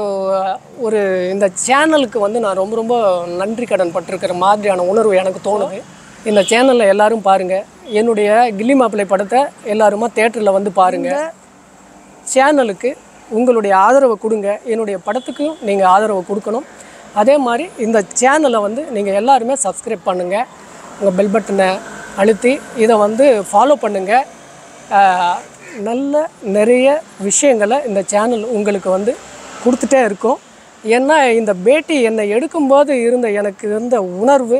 ஒரு இந்த சேனலுக்கு வந்து நான் ரொம்ப ரொம்ப நன்றி கடன் பட்டிருக்கிற மாதிரியான உணர்வு எனக்கு தோணுது இந்த சேனலில் எல்லாரும் பாருங்கள் என்னுடைய கில்லி மாப்பிள்ளை படத்தை எல்லாருமா தேட்டரில் வந்து பாருங்கள் சேனலுக்கு உங்களுடைய ஆதரவை கொடுங்க என்னுடைய படத்துக்கும் நீங்கள் ஆதரவு கொடுக்கணும் அதே மாதிரி இந்த சேனலை வந்து நீங்கள் எல்லாருமே சப்ஸ்கிரைப் பண்ணுங்கள் உங்கள் பெல் பட்டனை அழுத்தி இதை வந்து ஃபாலோ பண்ணுங்கள் ஆஹ், நல்ல நிறைய விஷயங்களை இந்த சேனல் உங்களுக்கு வந்து கொடுத்துட்டே இருக்கும் ஏன்னா இந்த பேட்டி என்னை எடுக்கும்போது இருந்த எனக்கு இருந்த உணர்வு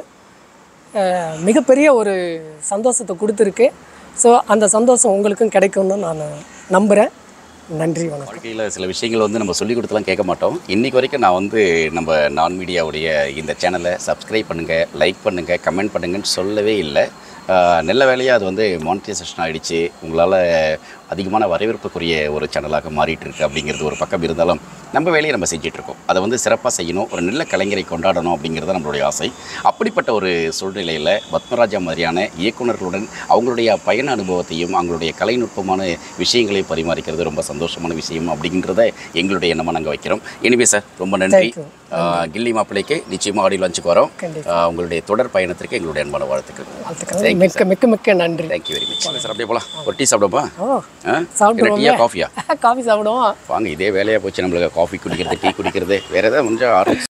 ஆஹ், மிகப்பெரிய ஒரு சந்தோஷத்தை கொடுத்துருக்கு ஸோ அந்த சந்தோஷம் உங்களுக்கும் கிடைக்கும்னு நான் நம்புகிறேன் நன்றி வணக்கம் வாழ்க்கையில் சில விஷயங்கள் வந்து நம்ம சொல்லி கொடுத்துலாம் கேட்க மாட்டோம் இன்னைக்கு வரைக்கும் நான் வந்து நம்ம நான் மீடியாவுடைய இந்த சேனலை சப்ஸ்கிரைப் பண்ணுங்கள் லைக் பண்ணுங்கள் கமெண்ட் பண்ணுங்கன்னு சொல்லவே இல்லை ஆஹ் நல்ல வேலையாக அது வந்து மானிட்டைசேஷன் ஆகிடுச்சு உங்களால் அதிகமான வரவேற்புக்குரிய ஒரு சேனலாக மாறிட்டு இருக்கு அப்படிங்கிறது ஒரு பக்கம் இருந்தாலும் நம்ம வேலையை நம்ம செஞ்சுட்டு இருக்கோம் அதை வந்து சிறப்பாக செய்யணும் ஒரு நல்ல கலைஞரை கொண்டாடணும் அப்படிங்கிறது நம்மளுடைய ஆசை அப்படிப்பட்ட ஒரு சூழ்நிலையில் பத்மராஜா மாதிரியான இயக்குனர்களுடன் அவங்களுடைய பயண அனுபவத்தையும் அவங்களுடைய கலைநுட்பமான விஷயங்களையும் பரிமாறிக்கிறது ரொம்ப சந்தோஷமான விஷயம் அப்படிங்கிறத எங்களுடைய எண்ணமாக நாங்கள் வைக்கிறோம் எனிவே சார் ரொம்ப நன்றி Thank you. ஆஹ் கில்லி மாப்பிள்ளைக்கு நிச்சயமாக ஆடியோ லான்ச்சுக்கு வரோம் கண்டிப்பா. ஆஹ் உங்களுடைய தொடர் பயணத்திற்கு எங்களுடைய அன்பான வாழ்த்துக்கள் வாழ்த்துக்கள் மிக்க மிக்க மிக்க நன்றி தேங்க்யூ வெரி மச் சார் அப்படியே போகலாம் ஒரு டீ சாப்பிடுமா ஓ ஆ சாப்பிடுவோமே. டீயா காஃபியா காஃபி சாப்பிடுவோம் வாங்க இதே வேலையாக போச்சு நம்மளுக்கு காஃபி குடிக்கிறது டீ குடிக்கிறது வேறு ஏதாவது கொஞ்சம் ஆரம்பிச்சு